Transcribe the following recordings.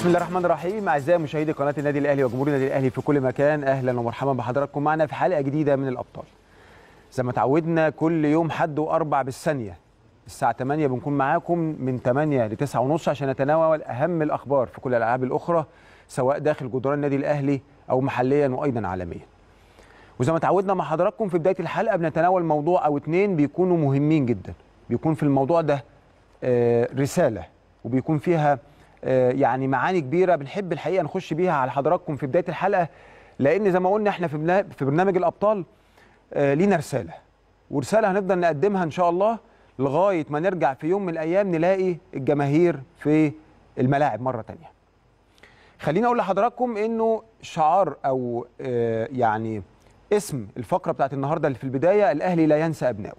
بسم الله الرحمن الرحيم اعزائي مشاهدي قناه النادي الاهلي وجمهور النادي الاهلي في كل مكان اهلا ومرحبا بحضراتكم معنا في حلقه جديده من الابطال زي ما تعودنا كل يوم حد واربع بالثانيه الساعه 8 بنكون معاكم من 8 ل 9 ونص عشان نتناول اهم الاخبار في كل الالعاب الاخرى سواء داخل جدران النادي الاهلي او محليا وايضا عالميا وزي ما تعودنا مع حضراتكم في بدايه الحلقه بنتناول موضوع او اتنين بيكونوا مهمين جدا بيكون في الموضوع ده آه، رساله وبيكون فيها آه، يعني معاني كبيره بنحب الحقيقه نخش بيها على حضراتكم في بدايه الحلقه لان زي ما قلنا احنا في بنا- في برنامج الابطال آه، لينا رساله ورساله هنفضل نقدمها ان شاء الله لغايه ما نرجع في يوم من الايام نلاقي الجماهير في الملاعب مره تانية خليني اقول لحضراتكم انه شعار او آه، يعني اسم الفقره بتاعت النهارده اللي في البدايه الاهلي لا ينسى ابنائه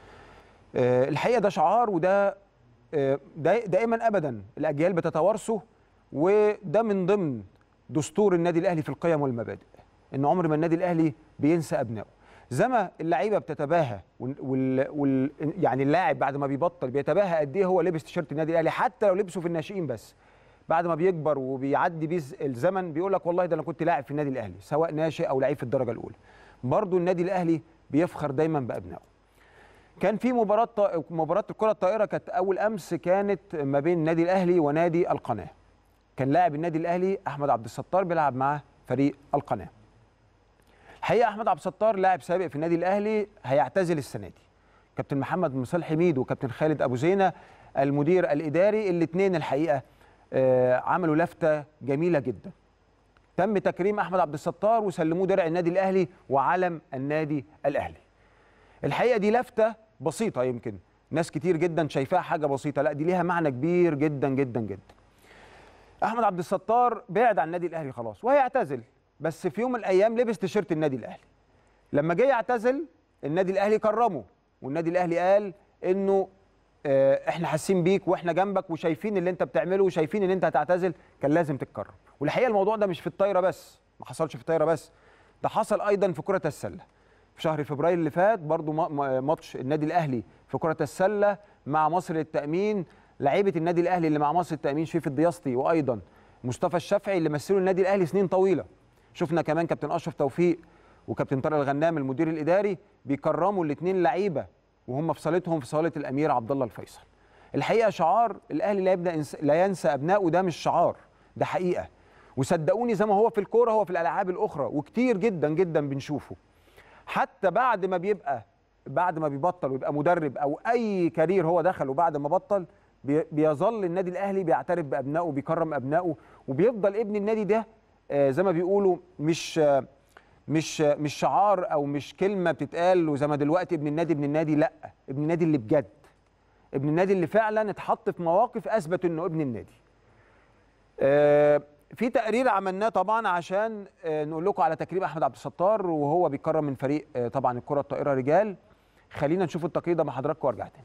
آه، الحقيقه ده شعار وده آه، دا- دائما ابدا الاجيال بتتوارثه وده من ضمن دستور النادي الاهلي في القيم والمبادئ ان عمر ما النادي الاهلي بينسى ابنائه زي ما اللعيبه بتتباهى وال... وال... وال... يعني اللاعب بعد ما بيبطل بيتباهى قد ايه هو لبس تيشيرت النادي الاهلي حتى لو لبسه في الناشئين بس بعد ما بيكبر وبيعدي بيه الزمن بيقول لك والله ده انا كنت لاعب في النادي الاهلي سواء ناشئ او لعيب في الدرجه الاولى برضه النادي الاهلي بيفخر دايما بابنائه كان في مباراه ط- مباراه الكره الطائره كانت اول امس كانت ما بين النادي الاهلي ونادي القناه كان لاعب النادي الاهلي احمد عبد الستار بيلعب مع فريق القناه الحقيقه احمد عبد الستار لاعب سابق في النادي الاهلي هيعتزل السنه دي كابتن محمد بن صالح حميد وكابتن خالد ابو زينه المدير الاداري الاثنين الحقيقه آه، عملوا لفته جميله جدا تم تكريم احمد عبد الستار وسلموه درع النادي الاهلي وعلم النادي الاهلي الحقيقه دي لفته بسيطه يمكن ناس كتير جدا شايفاها حاجه بسيطه لا دي ليها معنى كبير جدا جدا جدا احمد عبد الستار بعد عن النادي الاهلي خلاص وهيعتزل بس في يوم من الايام لبس تيشيرت النادي الاهلي لما جه يعتزل النادي الاهلي كرمه والنادي الاهلي قال انه آه، احنا حاسين بيك واحنا جنبك وشايفين اللي انت بتعمله وشايفين ان انت هتعتزل كان لازم تتكرم والحقيقه الموضوع ده مش في الطايره بس ما حصلش في الطايره بس ده حصل ايضا في كره السله في شهر فبراير اللي فات برضو ما- ما- ماتش النادي الاهلي في كره السله مع مصر للتامين لعيبه النادي الاهلي اللي مع مصر للتامين شريف الدياسطي وايضا مصطفى الشافعي اللي مثلوا النادي الاهلي سنين طويله شفنا كمان كابتن اشرف توفيق وكابتن طارق الغنام المدير الاداري بيكرموا الاثنين لعيبه وهم في صالتهم في صاله الامير عبد الله الفيصل الحقيقه شعار الاهلي لا يبدا إنس- لا ينسى ابنائه ده مش شعار ده حقيقه وصدقوني زي ما هو في الكوره هو في الالعاب الاخرى وكتير جدا جدا بنشوفه حتى بعد ما بيبقى بعد ما بيبطل ويبقى مدرب او اي كارير هو دخله بعد ما بطل بي- بيظل النادي الاهلي بيعترف بابنائه وبيكرم ابنائه وبيفضل ابن النادي ده آه، زي ما بيقولوا مش آه، مش آه، مش شعار او مش كلمه بتتقال وزي ما دلوقتي ابن النادي ابن النادي لا ابن النادي اللي بجد ابن النادي اللي فعلا اتحط في مواقف اثبت انه ابن النادي آه، في تقرير عملناه طبعا عشان آه، نقول لكم على تكريم احمد عبد الستار وهو بيكرم من فريق آه، طبعا الكره الطائره رجال خلينا نشوف التقرير ده مع حضراتكم وارجع تاني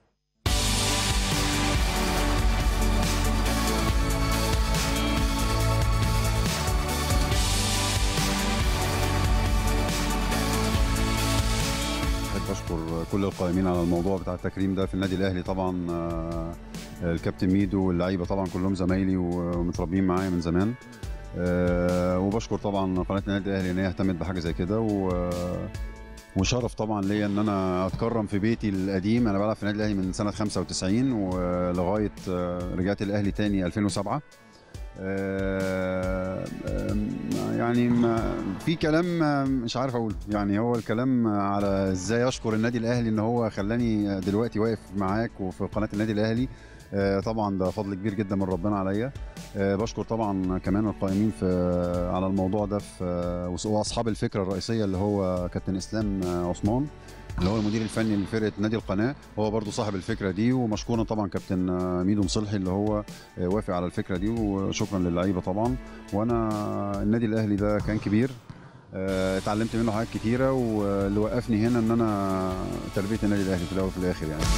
احب اشكر كل القائمين على الموضوع بتاع التكريم ده في النادي الاهلي طبعا آه، الكابتن ميدو واللعيبه طبعا كلهم زمايلي ومتربيين معايا من زمان آه، وبشكر طبعا قناه النادي الاهلي ان هي اهتمت بحاجه زي كده و وشرف طبعا ليا ان انا اتكرم في بيتي القديم انا بلعب في النادي الاهلي من سنه 95 ولغايه آه، رجعت الاهلي تاني 2007 آه، آم، يعني ما في كلام آه، مش عارف اقوله يعني هو الكلام على ازاي اشكر النادي الاهلي ان هو خلاني دلوقتي واقف معاك وفي قناه النادي الاهلي آه، طبعا ده فضل كبير جدا من ربنا عليا آه، بشكر طبعا كمان القائمين في على الموضوع ده في آه، واصحاب الفكره الرئيسيه اللي هو كابتن اسلام آه، عثمان اللي هو المدير الفني لفرقه نادي القناه هو برضو صاحب الفكره دي ومشكورا طبعا كابتن آه، ميدو مصلحي اللي هو آه، وافق على الفكره دي وشكرا للعيبه طبعا وانا النادي الاهلي ده كان كبير آه، اتعلمت منه حاجات كتيره واللي وقفني هنا ان انا تربيه النادي الاهلي في الاول وفي الاخر يعني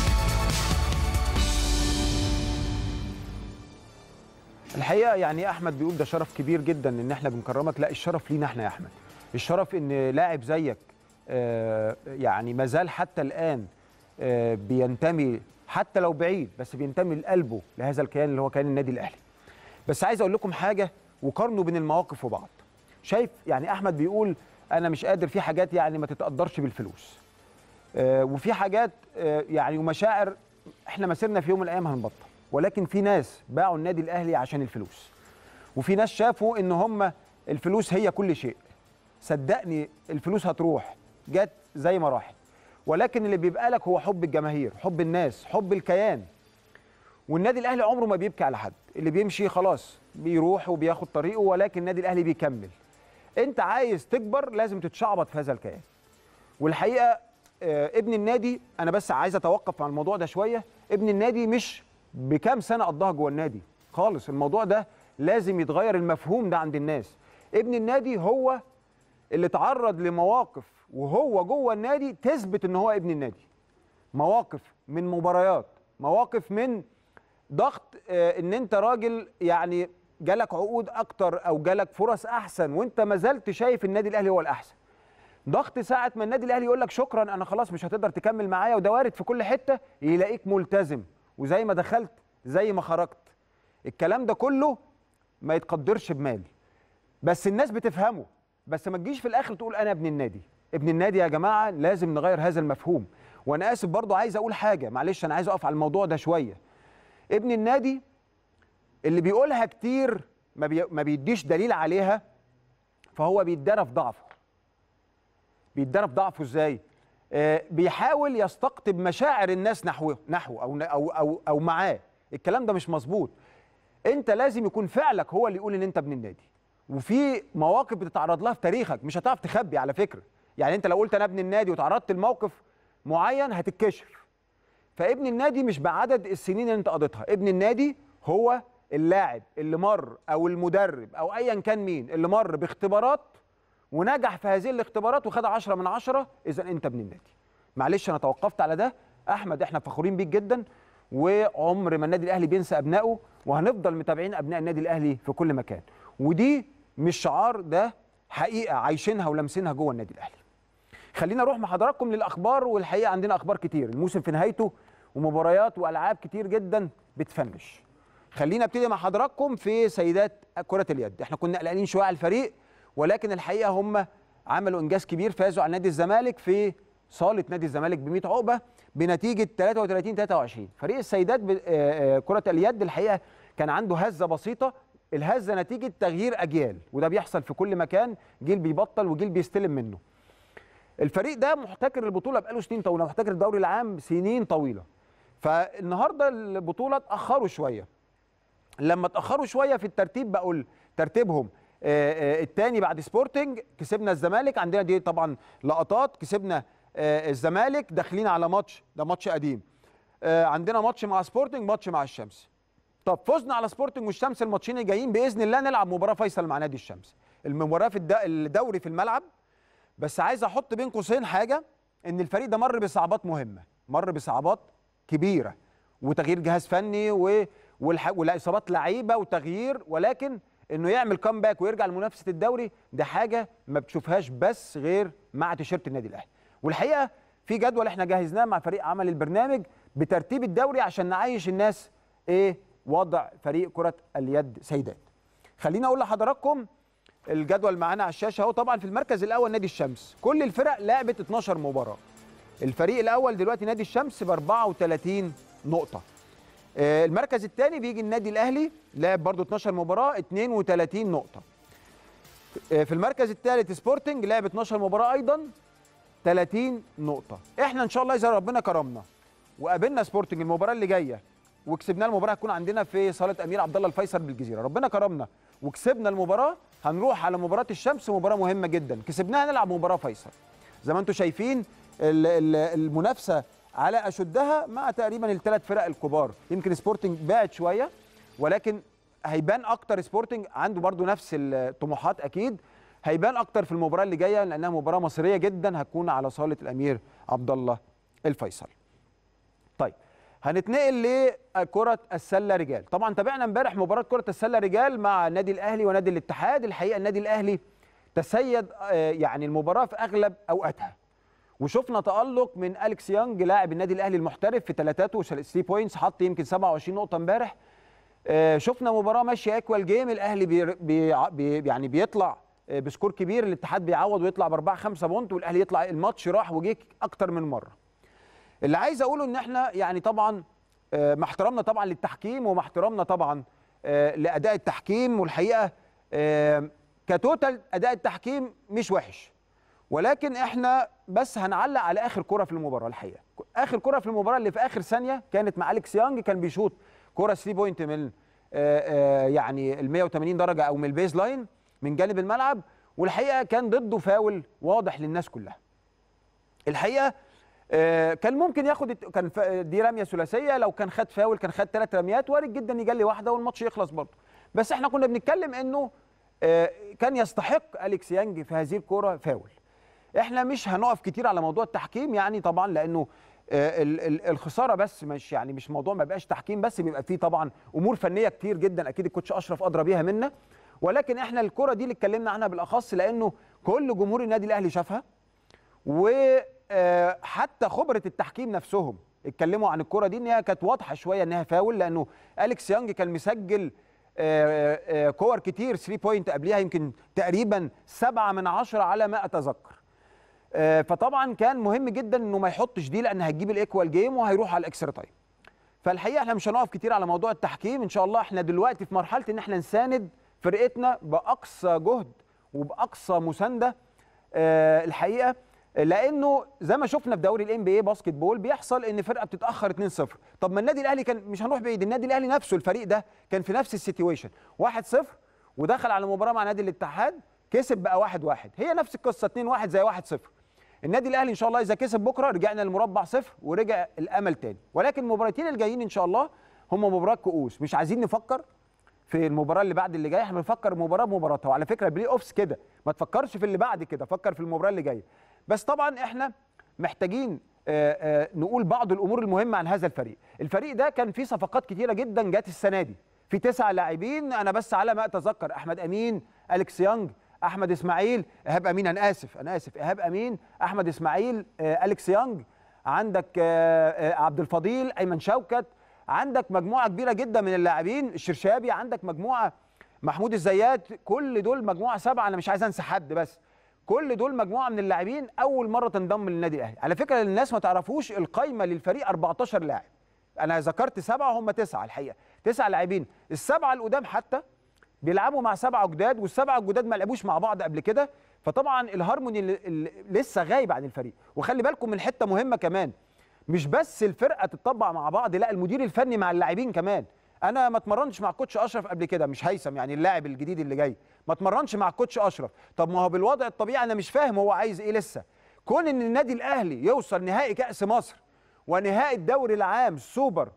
الحقيقه يعني احمد بيقول ده شرف كبير جدا ان احنا بنكرمك لا الشرف لينا احنا يا احمد الشرف ان لاعب زيك آه، يعني ما زال حتى الان آه، بينتمي حتى لو بعيد بس بينتمي لقلبه لهذا الكيان اللي هو كيان النادي الاهلي بس عايز اقول لكم حاجه وقارنوا بين المواقف وبعض شايف يعني احمد بيقول انا مش قادر في حاجات يعني ما تتقدرش بالفلوس آه وفي حاجات آه يعني ومشاعر احنا مسيرنا في يوم من الايام هنبطل ولكن في ناس باعوا النادي الاهلي عشان الفلوس وفي ناس شافوا ان هم الفلوس هي كل شيء صدقني الفلوس هتروح جت زي ما راحت ولكن اللي بيبقى لك هو حب الجماهير حب الناس حب الكيان والنادي الاهلي عمره ما بيبكي على حد اللي بيمشي خلاص بيروح وبياخد طريقه ولكن النادي الاهلي بيكمل انت عايز تكبر لازم تتشعبط في هذا الكيان والحقيقه آه، ابن النادي انا بس عايز اتوقف عن الموضوع ده شويه ابن النادي مش بكام سنه قضاها جوه النادي خالص الموضوع ده لازم يتغير المفهوم ده عند الناس ابن النادي هو اللي تعرض لمواقف وهو جوه النادي تثبت ان هو ابن النادي مواقف من مباريات مواقف من ضغط آه، ان انت راجل يعني جالك عقود اكتر او جالك فرص احسن وانت ما زلت شايف النادي الاهلي هو الاحسن ضغط ساعه ما النادي الاهلي يقول لك شكرا انا خلاص مش هتقدر تكمل معايا وده وارد في كل حته يلاقيك ملتزم وزي ما دخلت زي ما خرجت الكلام ده كله ما يتقدرش بمال بس الناس بتفهمه بس ما تجيش في الاخر تقول انا ابن النادي ابن النادي يا جماعه لازم نغير هذا المفهوم وانا اسف برضو عايز اقول حاجه معلش انا عايز اقف على الموضوع ده شويه ابن النادي اللي بيقولها كتير ما, بي... ما بيديش دليل عليها فهو بيتدرى في ضعفه بيتدرى في ضعفه ازاي آه بيحاول يستقطب مشاعر الناس نحوه نحوه او او او, أو معاه الكلام ده مش مظبوط انت لازم يكون فعلك هو اللي يقول ان انت ابن النادي وفي مواقف بتتعرض لها في تاريخك مش هتعرف تخبي على فكره يعني انت لو قلت انا ابن النادي وتعرضت لموقف معين هتتكشف فابن النادي مش بعدد السنين اللي انت قضيتها ابن النادي هو اللاعب اللي مر او المدرب او ايا كان مين اللي مر باختبارات ونجح في هذه الاختبارات وخد 10 من 10 اذا انت ابن النادي معلش انا توقفت على ده احمد احنا فخورين بيك جدا وعمر ما النادي الاهلي بينسى ابنائه وهنفضل متابعين ابناء النادي الاهلي في كل مكان ودي مش شعار ده حقيقه عايشينها ولامسينها جوه النادي الاهلي خلينا نروح مع حضراتكم للاخبار والحقيقه عندنا اخبار كتير الموسم في نهايته ومباريات والعاب كتير جدا بتفنش خلينا ابتدي مع حضراتكم في سيدات كره اليد احنا كنا قلقانين شويه على الفريق ولكن الحقيقه هم عملوا انجاز كبير فازوا على نادي الزمالك في صاله نادي الزمالك ب 100 عقبه بنتيجه 33 23 فريق السيدات ب- آه، آه، كره اليد الحقيقه كان عنده هزه بسيطه الهزه نتيجه تغيير اجيال وده بيحصل في كل مكان جيل بيبطل وجيل بيستلم منه الفريق ده محتكر البطوله بقاله سنين طويله محتكر الدوري العام سنين طويله فالنهارده البطوله اتاخروا شويه لما اتاخروا شويه في الترتيب بقول ترتيبهم الثاني بعد سبورتنج كسبنا الزمالك عندنا دي طبعا لقطات كسبنا آه، الزمالك داخلين على ماتش ده ماتش قديم آه، عندنا ماتش مع سبورتنج ماتش مع الشمس طب فزنا على سبورتنج والشمس الماتشين الجايين باذن الله نلعب مباراه فيصل مع نادي الشمس المباراه في الد- الدوري في الملعب بس عايز احط بين قوسين حاجه ان الفريق ده مر بصعوبات مهمه مر بصعوبات كبيره وتغيير جهاز فني و... والح... واصابات لعيبه وتغيير ولكن انه يعمل كامباك ويرجع لمنافسه الدوري ده حاجه ما بتشوفهاش بس غير مع تيشيرت النادي الاهلي والحقيقه في جدول احنا جهزناه مع فريق عمل البرنامج بترتيب الدوري عشان نعيش الناس ايه وضع فريق كره اليد سيدات خليني اقول لحضراتكم الجدول معانا على الشاشه اهو طبعا في المركز الاول نادي الشمس كل الفرق لعبت 12 مباراه الفريق الاول دلوقتي نادي الشمس ب 34 نقطه آه، المركز الثاني بيجي النادي الاهلي لعب برضو 12 مباراه 32 نقطه آه، في المركز الثالث سبورتنج لعب 12 مباراه ايضا 30 نقطه احنا ان شاء الله اذا ربنا كرمنا وقابلنا سبورتنج المباراه اللي جايه وكسبنا المباراه هتكون عندنا في صاله امير عبد الله الفيصل بالجزيره ربنا كرمنا وكسبنا المباراه هنروح على مباراه الشمس مباراه مهمه جدا كسبناها نلعب مباراه فيصل زي ما انتم شايفين ال- ال- المنافسه على اشدها مع تقريبا الثلاث فرق الكبار يمكن سبورتنج بعد شويه ولكن هيبان اكتر سبورتنج عنده برضو نفس الطموحات اكيد هيبان اكتر في المباراه اللي جايه لانها مباراه مصريه جدا هتكون على صاله الامير عبد الله الفيصل طيب هنتنقل لكرة السلة رجال طبعا تابعنا امبارح مباراة كرة السلة رجال مع النادي الأهلي ونادي الاتحاد الحقيقة النادي الأهلي تسيد آه، يعني المباراة في أغلب أوقاتها وشفنا تألق من أليكس يانج لاعب النادي الأهلي المحترف في ثلاثاته 3 بوينتس حط يمكن 27 نقطة امبارح آه، شفنا مباراه ماشيه ايكوال جيم الاهلي بي بي بي يعني بيطلع آه، بسكور كبير الاتحاد بيعوض ويطلع باربعه خمسه بونت والاهلي يطلع الماتش راح وجه اكتر من مره اللي عايز اقوله ان احنا يعني طبعا آه، مع احترامنا طبعا للتحكيم ومع احترامنا طبعا آه، لاداء التحكيم والحقيقه آه، كتوتال اداء التحكيم مش وحش ولكن احنا بس هنعلق على اخر كره في المباراه الحقيقه اخر كره في المباراه اللي في اخر ثانيه كانت مع اليكس يانج كان بيشوط كره 3 بوينت من آه، آه، يعني ال 180 درجه او من البيز لاين من جانب الملعب والحقيقه كان ضده فاول واضح للناس كلها الحقيقه آه، كان ممكن ياخد الت- كان ف- دي رميه ثلاثيه لو كان خد فاول كان خد ثلاث رميات وارد جدا يجلي واحده والماتش يخلص برضه بس احنا كنا بنتكلم انه آه، كان يستحق اليكس يانج في هذه الكوره فاول احنا مش هنقف كتير على موضوع التحكيم يعني طبعا لانه آه، ال- ال- الخساره بس مش يعني مش موضوع ما بقاش تحكيم بس بيبقى فيه طبعا امور فنيه كتير جدا اكيد الكوتش اشرف ادرى بيها منا ولكن احنا الكره دي اللي اتكلمنا عنها بالاخص لانه كل جمهور النادي الاهلي شافها وحتى خبره التحكيم نفسهم اتكلموا عن الكره دي ان هي كانت واضحه شويه انها فاول لانه اليكس يانج كان مسجل آه، آه، كور كتير 3 بوينت قبليها يمكن تقريبا سبعة من عشرة على ما اتذكر آه، فطبعا كان مهم جدا انه ما يحطش دي لان هتجيب الايكوال جيم وهيروح على الاكسترا تايم فالحقيقه احنا مش هنقف كتير على موضوع التحكيم ان شاء الله احنا دلوقتي في مرحله ان احنا نساند فرقتنا باقصى جهد وباقصى مسانده آه، الحقيقه لانه زي ما شفنا في دوري الام بي اي باسكت بول بيحصل ان فرقه بتتاخر 2-0 طب ما النادي الاهلي كان مش هنروح بعيد النادي الاهلي نفسه الفريق ده كان في نفس السيتويشن 1-0 ودخل على مباراه مع نادي الاتحاد كسب بقى 1-1 هي نفس القصه 2-1 زي 1-0 النادي الاهلي ان شاء الله اذا كسب بكره رجعنا للمربع صفر ورجع الامل تاني ولكن المباراتين الجايين ان شاء الله هم مباراه كؤوس مش عايزين نفكر في المباراه اللي بعد اللي جايه احنا بنفكر مباراه بمباراتها وعلى فكره البلاي اوفس كده ما تفكرش في اللي بعد كده فكر في المباراه اللي جايه بس طبعا احنا محتاجين آه، آه، نقول بعض الامور المهمه عن هذا الفريق الفريق ده كان فيه صفقات كتيره جدا جت السنه دي في تسع لاعبين انا بس على ما اتذكر احمد امين اليكس يانج احمد اسماعيل ايهاب امين انا اسف انا اسف ايهاب امين احمد اسماعيل آه، اليكس يانج عندك آه، آه، عبد الفضيل ايمن شوكت عندك مجموعه كبيره جدا من اللاعبين الشرشابي عندك مجموعه محمود الزيات كل دول مجموعه سبعه انا مش عايز انسى حد بس كل دول مجموعه من اللاعبين اول مره تنضم للنادي الاهلي على فكره الناس ما تعرفوش القايمه للفريق 14 لاعب انا ذكرت سبعه هم تسعه الحقيقه تسعه لاعبين السبعه القدام حتى بيلعبوا مع سبعه جداد والسبعه الجداد ما لعبوش مع بعض قبل كده فطبعا الهارموني اللي اللي لسه غايب عن الفريق وخلي بالكم من حته مهمه كمان مش بس الفرقه تتطبق مع بعض لا المدير الفني مع اللاعبين كمان انا ما اتمرنش مع كوتش اشرف قبل كده مش هيثم يعني اللاعب الجديد اللي جاي ما اتمرنش مع كوتش اشرف طب ما هو بالوضع الطبيعي انا مش فاهم هو عايز ايه لسه كون ان النادي الاهلي يوصل نهائي كاس مصر ونهائي الدوري العام السوبر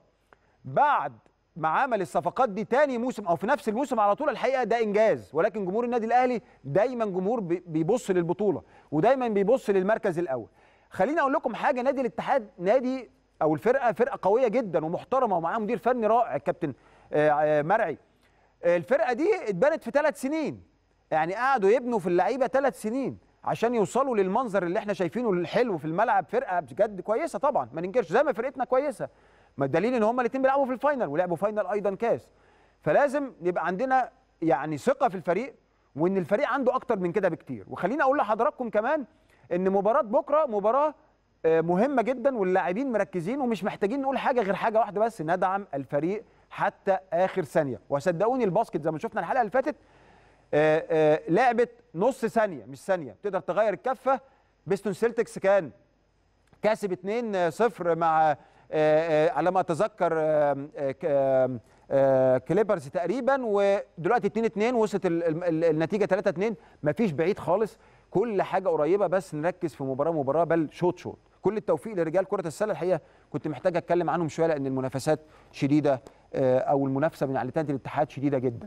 بعد ما عمل الصفقات دي تاني موسم او في نفس الموسم على طول الحقيقه ده انجاز ولكن جمهور النادي الاهلي دايما جمهور بي- بيبص للبطوله ودايما بيبص للمركز الاول خليني اقول لكم حاجه نادي الاتحاد نادي او الفرقه فرقه قويه جدا ومحترمه ومعاها مدير فني رائع الكابتن آه، آه، مرعي آه، الفرقه دي اتبنت في ثلاث سنين يعني قعدوا يبنوا في اللعيبه ثلاث سنين عشان يوصلوا للمنظر اللي احنا شايفينه الحلو في الملعب فرقه بجد كويسه طبعا ما ننكرش زي ما فرقتنا كويسه ما الدليل ان هما الاثنين بيلعبوا في الفاينل ولعبوا فاينل ايضا كاس فلازم يبقى عندنا يعني ثقه في الفريق وان الفريق عنده اكتر من كده بكتير وخليني اقول لحضراتكم كمان ان مباراه بكره مباراه آه، مهمه جدا واللاعبين مركزين ومش محتاجين نقول حاجه غير حاجه واحده بس ندعم الفريق حتى اخر ثانيه وصدقوني الباسكت زي ما شفنا الحلقه اللي فاتت آه، آه، لعبه نص ثانيه مش ثانيه تقدر تغير الكفه بيستون سيلتكس كان كاسب 2-0 مع آه، آه، على ما اتذكر آه، آه، ك- آه، آه، كليبرز تقريبا ودلوقتي 2-2 وصلت ال- ال- ال- النتيجه 3-2 مفيش بعيد خالص كل حاجه قريبه بس نركز في مباراه مباراه بل شوط شوط كل التوفيق لرجال كره السله الحقيقه كنت محتاج اتكلم عنهم شويه لان المنافسات شديده آه، او المنافسه من على نادي الاتحاد شديده جدا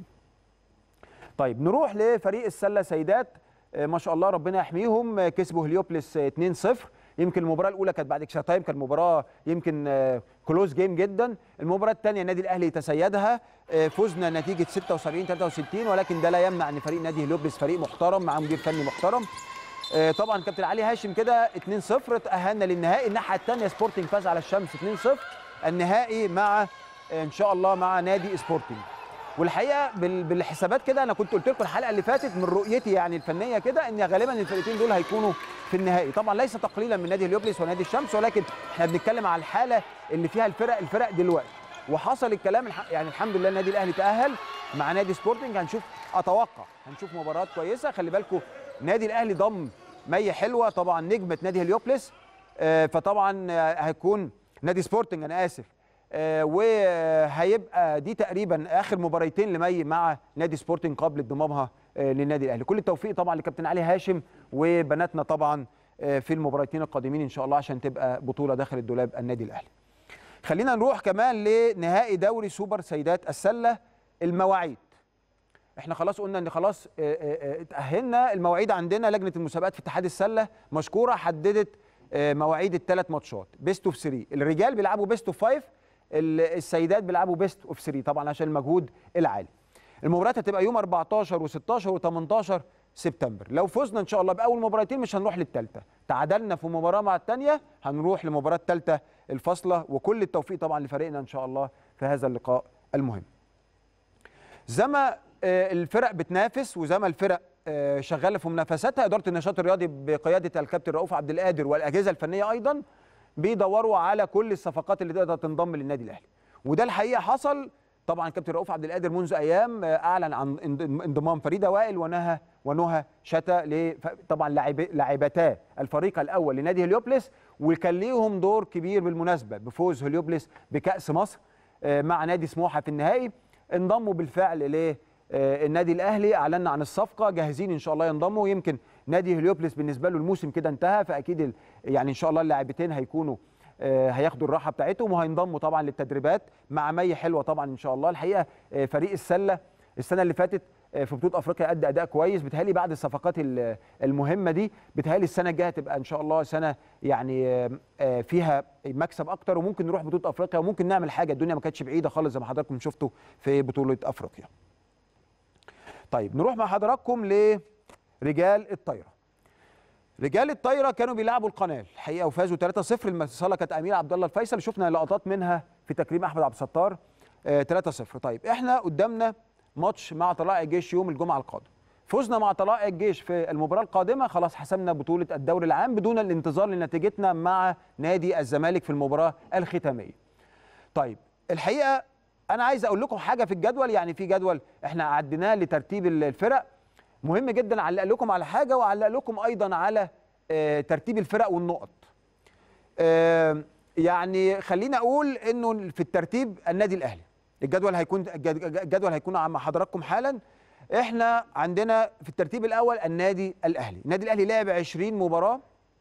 طيب نروح لفريق السله سيدات آه، ما شاء الله ربنا يحميهم آه، كسبوا هليوبلس آه، 2-0 يمكن المباراه الاولى كانت بعد اكسترا تايم كانت مباراه يمكن آه، كلوز جيم جدا المباراه الثانيه النادي الاهلي تسيدها آه، فزنا نتيجه 76 63 ولكن ده لا يمنع ان فريق نادي هليوبلس فريق محترم مع مدير فني محترم آه، طبعا كابتن علي هاشم كده 2-0 تاهلنا للنهائي الناحيه الثانيه سبورتنج فاز على الشمس 2-0 النهائي مع ان شاء الله مع نادي سبورتنج والحقيقه بال- بالحسابات كده انا كنت قلت لكم الحلقه اللي فاتت من رؤيتي يعني الفنيه كده ان غالبا الفرقتين دول هيكونوا في النهائي طبعا ليس تقليلا من نادي اليوبليس ونادي الشمس ولكن احنا بنتكلم على الحاله اللي فيها الفرق الفرق دلوقتي وحصل الكلام الح- يعني الحمد لله النادي الاهلي تاهل مع نادي سبورتنج هنشوف اتوقع هنشوف مباراه كويسه خلي بالكم نادي الاهلي ضم مي حلوه طبعا نجمه نادي هليوبلس آه، فطبعا آه، هيكون نادي سبورتنج انا اسف آه، وهيبقى دي تقريبا اخر مباريتين لمي مع نادي سبورتنج قبل انضمامها آه، للنادي الاهلي كل التوفيق طبعا لكابتن علي هاشم وبناتنا طبعا آه، في المباريتين القادمين ان شاء الله عشان تبقى بطوله داخل الدولاب النادي الاهلي خلينا نروح كمان لنهائي دوري سوبر سيدات السله المواعيد احنا خلاص قلنا ان خلاص اه، اه، اه، اتاهلنا المواعيد عندنا لجنه المسابقات في اتحاد السله مشكوره حددت اه، مواعيد الثلاث ماتشات بيست اوف 3 الرجال بيلعبوا بيست اوف 5 السيدات بيلعبوا بيست اوف 3 طبعا عشان المجهود العالي المباريات هتبقى يوم 14 و16 و18 سبتمبر لو فزنا ان شاء الله باول مباراتين مش هنروح للثالثه تعادلنا في مباراه مع الثانيه هنروح لمباراه الثالثه الفاصله وكل التوفيق طبعا لفريقنا ان شاء الله في هذا اللقاء المهم زي ما آه، الفرق بتنافس وزي ما الفرق آه، شغاله في منافساتها اداره النشاط الرياضي بقياده الكابتن رؤوف عبد القادر والاجهزه الفنيه ايضا بيدوروا على كل الصفقات اللي تقدر تنضم للنادي الاهلي وده الحقيقه حصل طبعا كابتن رؤوف عبد القادر منذ ايام آه، اعلن عن انض- انضمام فريده وائل ونهى ونهى شتا لف- طبعا لاعب- لاعبتا الفريق الاول لنادي هليوبلس وكان ليهم دور كبير بالمناسبه بفوز هليوبلس بكاس مصر آه، مع نادي سموحه في النهائي انضموا بالفعل للنادي الاهلي اعلنا عن الصفقه جاهزين ان شاء الله ينضموا يمكن نادي هليوبلس بالنسبه له الموسم كده انتهى فاكيد ال- يعني ان شاء الله اللاعبتين هيكونوا آه، هياخدوا الراحه بتاعتهم وهينضموا طبعا للتدريبات مع مي حلوه طبعا ان شاء الله الحقيقه آه، فريق السله السنه اللي فاتت آه، في بطوله افريقيا ادى اداء كويس بيتهيألي بعد الصفقات ال- المهمه دي بيتهيألي السنه الجايه تبقى ان شاء الله سنه يعني آه، آه، فيها مكسب اكتر وممكن نروح بطوله افريقيا وممكن نعمل حاجه الدنيا ما كانتش بعيده خالص زي ما حضراتكم شفتوا في بطوله افريقيا. طيب نروح مع حضراتكم لرجال الطايره. رجال الطايره كانوا بيلعبوا القناه الحقيقه وفازوا 3-0 المصاله كانت امير عبد الله الفيصل شفنا لقطات منها في تكريم احمد عبد الستار آه، 3-0 طيب احنا قدامنا ماتش مع طلائع الجيش يوم الجمعه القادم فزنا مع طلائع الجيش في المباراه القادمه خلاص حسمنا بطوله الدوري العام بدون الانتظار لنتيجتنا مع نادي الزمالك في المباراه الختاميه طيب الحقيقه انا عايز اقول لكم حاجه في الجدول يعني في جدول احنا عديناه لترتيب الفرق مهم جدا اعلق لكم على حاجه واعلق لكم ايضا على آه، ترتيب الفرق والنقط آه، يعني خليني اقول انه في الترتيب النادي الاهلي الجدول هيكون الجد- الجدول هيكون مع حضراتكم حالا احنا عندنا في الترتيب الاول النادي الاهلي النادي الاهلي لعب 20 مباراه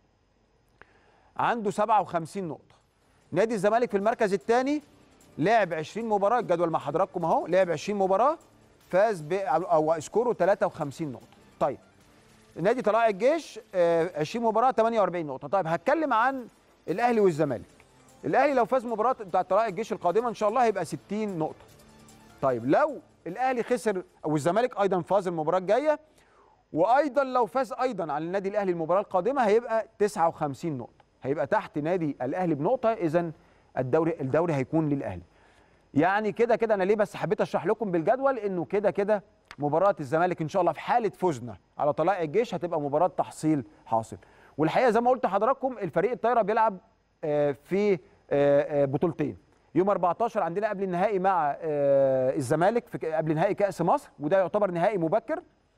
عنده 57 نقطه نادي الزمالك في المركز الثاني لعب 20 مباراه الجدول مع حضراتكم اهو لعب 20 مباراه فاز ب او سكوره 53 نقطه طيب نادي طلائع الجيش آه، 20 مباراه 48 نقطه طيب هتكلم عن الاهلي والزمالك الاهلي لو فاز مباراه بتاع طلائع الجيش القادمه ان شاء الله هيبقى 60 نقطه طيب لو الاهلي خسر او الزمالك ايضا فاز المباراه الجايه وايضا لو فاز ايضا على النادي الاهلي المباراه القادمه هيبقى 59 نقطه هيبقى تحت نادي الاهلي بنقطه اذا الدوري الدوري هيكون للاهلي يعني كده كده انا ليه بس حبيت اشرح لكم بالجدول انه كده كده مباراه الزمالك ان شاء الله في حاله فوزنا على طلائع الجيش هتبقى مباراه تحصيل حاصل والحقيقه زي ما قلت لحضراتكم الفريق الطايره بيلعب آه، في آه، آه، بطولتين يوم 14 عندنا قبل النهائي مع آه، الزمالك في ك- قبل نهائي كاس مصر وده يعتبر نهائي مبكر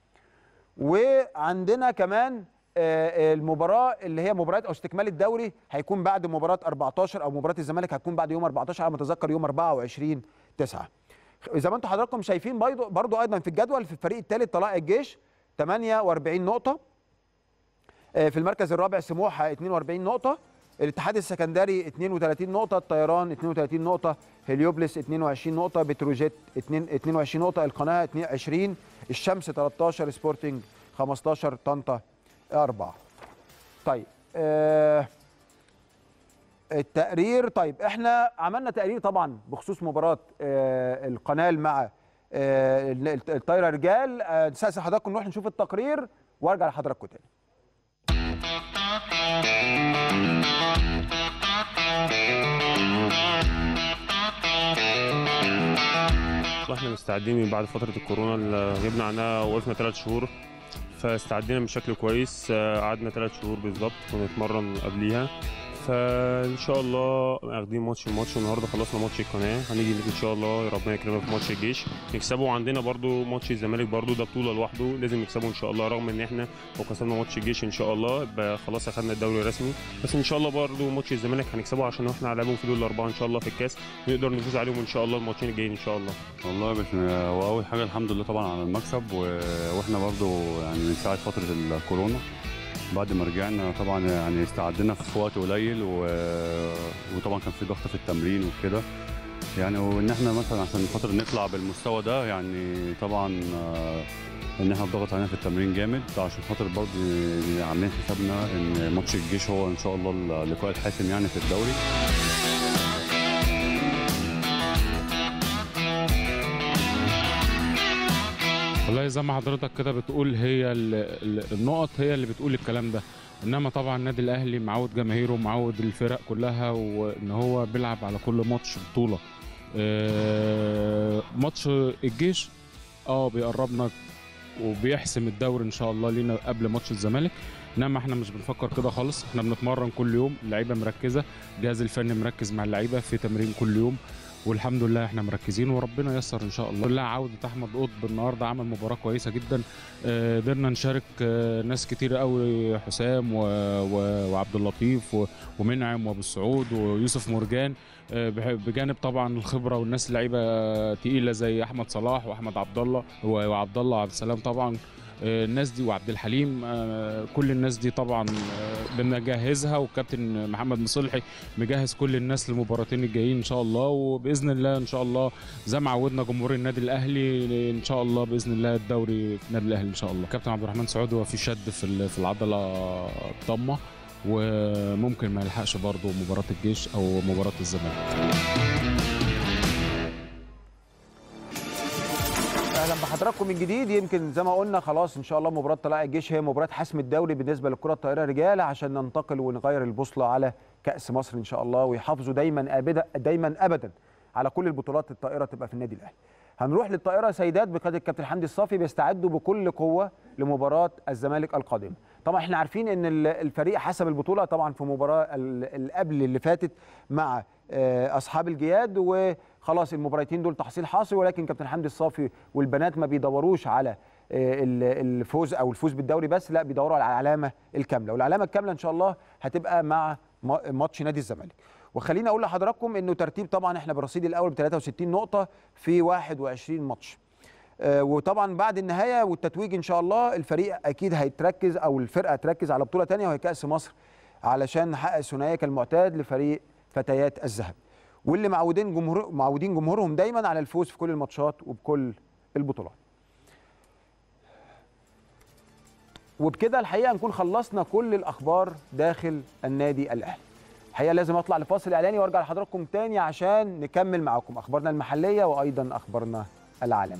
وعندنا كمان آه، المباراه اللي هي مباراه او استكمال الدوري هيكون بعد مباراه 14 او مباراه الزمالك هتكون بعد يوم 14 على ما اتذكر يوم 24 9 زي ما انتم حضراتكم شايفين برضو برضو ايضا في الجدول في الفريق الثالث طلائع الجيش 48 نقطه آه، في المركز الرابع سموحه 42 نقطه الاتحاد السكندري 32 نقطه الطيران 32 نقطه هليوبلس 22 نقطه بتروجيت 2 22 نقطه القناه 22 الشمس 13 سبورتنج 15 طنطا 4 طيب آه التقرير طيب احنا عملنا تقرير طبعا بخصوص مباراه آه القناه مع آه الطايره رجال آه نستأذن حضراتكم نروح نشوف التقرير وارجع لحضراتكم تاني واحنا مستعدين من بعد فتره الكورونا اللي غبنا عنها وقفنا ثلاث شهور فاستعدينا بشكل كويس آه، قعدنا ثلاث شهور بالظبط ونتمرن قبليها فان شاء الله واخدين ماتش الماتش والنهارده خلصنا ماتش القناه هنيجي ان شاء الله ربنا يكرمنا في ماتش الجيش نكسبه وعندنا برضو ماتش الزمالك برضو ده بطوله لوحده لازم نكسبه ان شاء الله رغم ان احنا لو كسبنا ماتش الجيش ان شاء الله يبقى خلاص اخدنا الدوري رسمي بس ان شاء الله برضو ماتش الزمالك هنكسبه عشان احنا هنلعبهم في دول الاربعه ان شاء الله في الكاس نقدر نفوز عليهم ان شاء الله الماتشين الجايين ان شاء الله والله بس هو اول حاجه الحمد لله طبعا على المكسب و... واحنا برضو يعني من ساعه فتره الكورونا بعد ما رجعنا طبعا يعني استعدنا في وقت قليل و... وطبعا كان في ضغط في التمرين وكده يعني وان احنا مثلا عشان خاطر نطلع بالمستوى ده يعني طبعا آه، ان احنا الضغط علينا في التمرين جامد عشان خاطر برضه عاملين حسابنا ان ماتش الجيش هو ان شاء الله اللقاء الحاسم يعني في الدوري والله زي ما حضرتك كده بتقول هي ال- ال- النقط هي اللي بتقول الكلام ده انما طبعا النادي الاهلي معود جماهيره معود الفرق كلها وان هو بيلعب على كل ماتش بطوله آه، ماتش الجيش اه بيقربنا وبيحسم الدوري ان شاء الله لينا قبل ماتش الزمالك انما احنا مش بنفكر كده خالص احنا بنتمرن كل يوم اللعيبه مركزه الجهاز الفني مركز مع اللعيبه في تمرين كل يوم والحمد لله احنا مركزين وربنا ييسر ان شاء الله. لله عوده احمد قطب النهارده عمل مباراه كويسه جدا آه، قدرنا نشارك آه، ناس كتير قوي حسام و... و... وعبد اللطيف و... ومنعم وابو السعود ويوسف مرجان آه، بح- بجانب طبعا الخبره والناس اللعيبه تقيله زي احمد صلاح واحمد عبد الله و- وعبد الله عبد السلام طبعا آه، الناس دي وعبد الحليم آه، كل الناس دي طبعا آه، بنجهزها والكابتن محمد مصلحي مجهز كل الناس للمباراتين الجايين ان شاء الله وباذن الله ان شاء الله زي ما عودنا جمهور النادي الاهلي ان شاء الله باذن الله الدوري في النادي الاهلي ان شاء الله كابتن عبد الرحمن سعود هو في شد في ال- في العضله الضمه وممكن ما يلحقش برضه مباراه الجيش او مباراه الزمالك اهلا بحضراتكم من جديد يمكن زي ما قلنا خلاص ان شاء الله مباراه طلائع الجيش هي مباراه حسم الدوري بالنسبه للكره الطائره رجال عشان ننتقل ونغير البوصله على كاس مصر ان شاء الله ويحافظوا دايما ابدا دايما ابدا على كل البطولات الطائره تبقى في النادي الاهلي. هنروح للطائره سيدات بقياده الكابتن حمدي الصافي بيستعدوا بكل قوه لمباراه الزمالك القادمه. طبعا احنا عارفين ان ال- الفريق حسب البطوله طبعا في مباراه ال- اللي قبل اللي فاتت مع آه، اصحاب الجياد وخلاص المباراتين دول تحصيل حاصل ولكن كابتن حمدي الصافي والبنات ما بيدوروش على آه، ال- الفوز او الفوز بالدوري بس لا بيدوروا على العلامه الكامله والعلامه الكامله ان شاء الله هتبقى مع ما- ماتش نادي الزمالك وخليني اقول لحضراتكم انه ترتيب طبعا احنا بالرصيد الاول ب 63 نقطه في 21 ماتش آه، وطبعا بعد النهايه والتتويج ان شاء الله الفريق اكيد هيتركز او الفرقه هتركز على بطوله تانية وهي كاس مصر علشان نحقق ثنائيه كالمعتاد لفريق فتيات الذهب واللي معودين جمهور معودين جمهورهم دايما على الفوز في كل الماتشات وبكل البطولات وبكده الحقيقه نكون خلصنا كل الاخبار داخل النادي الاهلي الحقيقه لازم اطلع لفاصل اعلاني وارجع لحضراتكم تاني عشان نكمل معاكم اخبارنا المحليه وايضا اخبارنا العالميه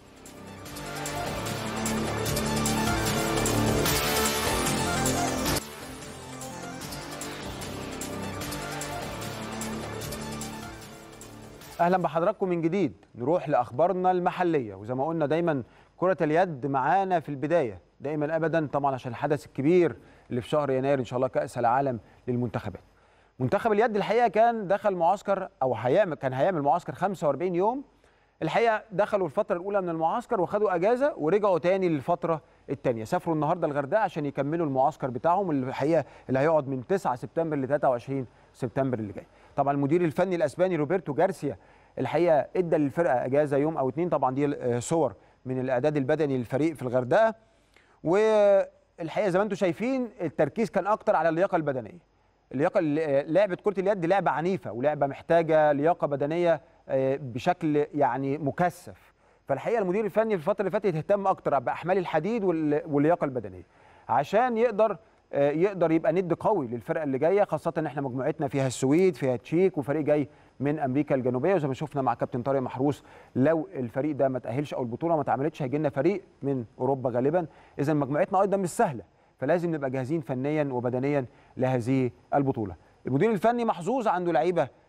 اهلا بحضراتكم من جديد نروح لاخبارنا المحليه وزي ما قلنا دايما كره اليد معانا في البدايه دايما ابدا طبعا عشان الحدث الكبير اللي في شهر يناير ان شاء الله كاس العالم للمنتخبات منتخب اليد الحقيقه كان دخل معسكر او هيعمل كان هيعمل معسكر 45 يوم الحقيقه دخلوا الفتره الاولى من المعسكر وخدوا اجازه ورجعوا تاني للفتره الثانيه سافروا النهارده الغردقه عشان يكملوا المعسكر بتاعهم اللي الحقيقه اللي هيقعد من 9 سبتمبر ل 23 سبتمبر اللي جاي طبعا المدير الفني الاسباني روبرتو جارسيا الحقيقه ادى للفرقه اجازه يوم او اتنين طبعا دي آه، صور من الاعداد البدني للفريق في الغردقه والحقيقه زي ما انتم شايفين التركيز كان اكتر على اللياقه البدنيه اللياقه ال- لعبه كره اليد لعبه عنيفه ولعبه محتاجه لياقه بدنيه آه، بشكل يعني مكثف فالحقيقه المدير الفني في الفتره اللي فاتت اهتم اكتر باحمال الحديد وال- واللياقه البدنيه عشان يقدر آه، يقدر يبقى ند قوي للفرقه اللي جايه خاصه ان احنا مجموعتنا فيها السويد فيها تشيك وفريق جاي من امريكا الجنوبيه وزي ما شفنا مع كابتن طارق محروس لو الفريق ده ما تاهلش او البطوله ما اتعملتش هيجي لنا فريق من اوروبا غالبا اذا مجموعتنا ايضا مش سهله فلازم نبقى جاهزين فنيا وبدنيا لهذه البطوله المدير الفني محظوظ عنده لعيبه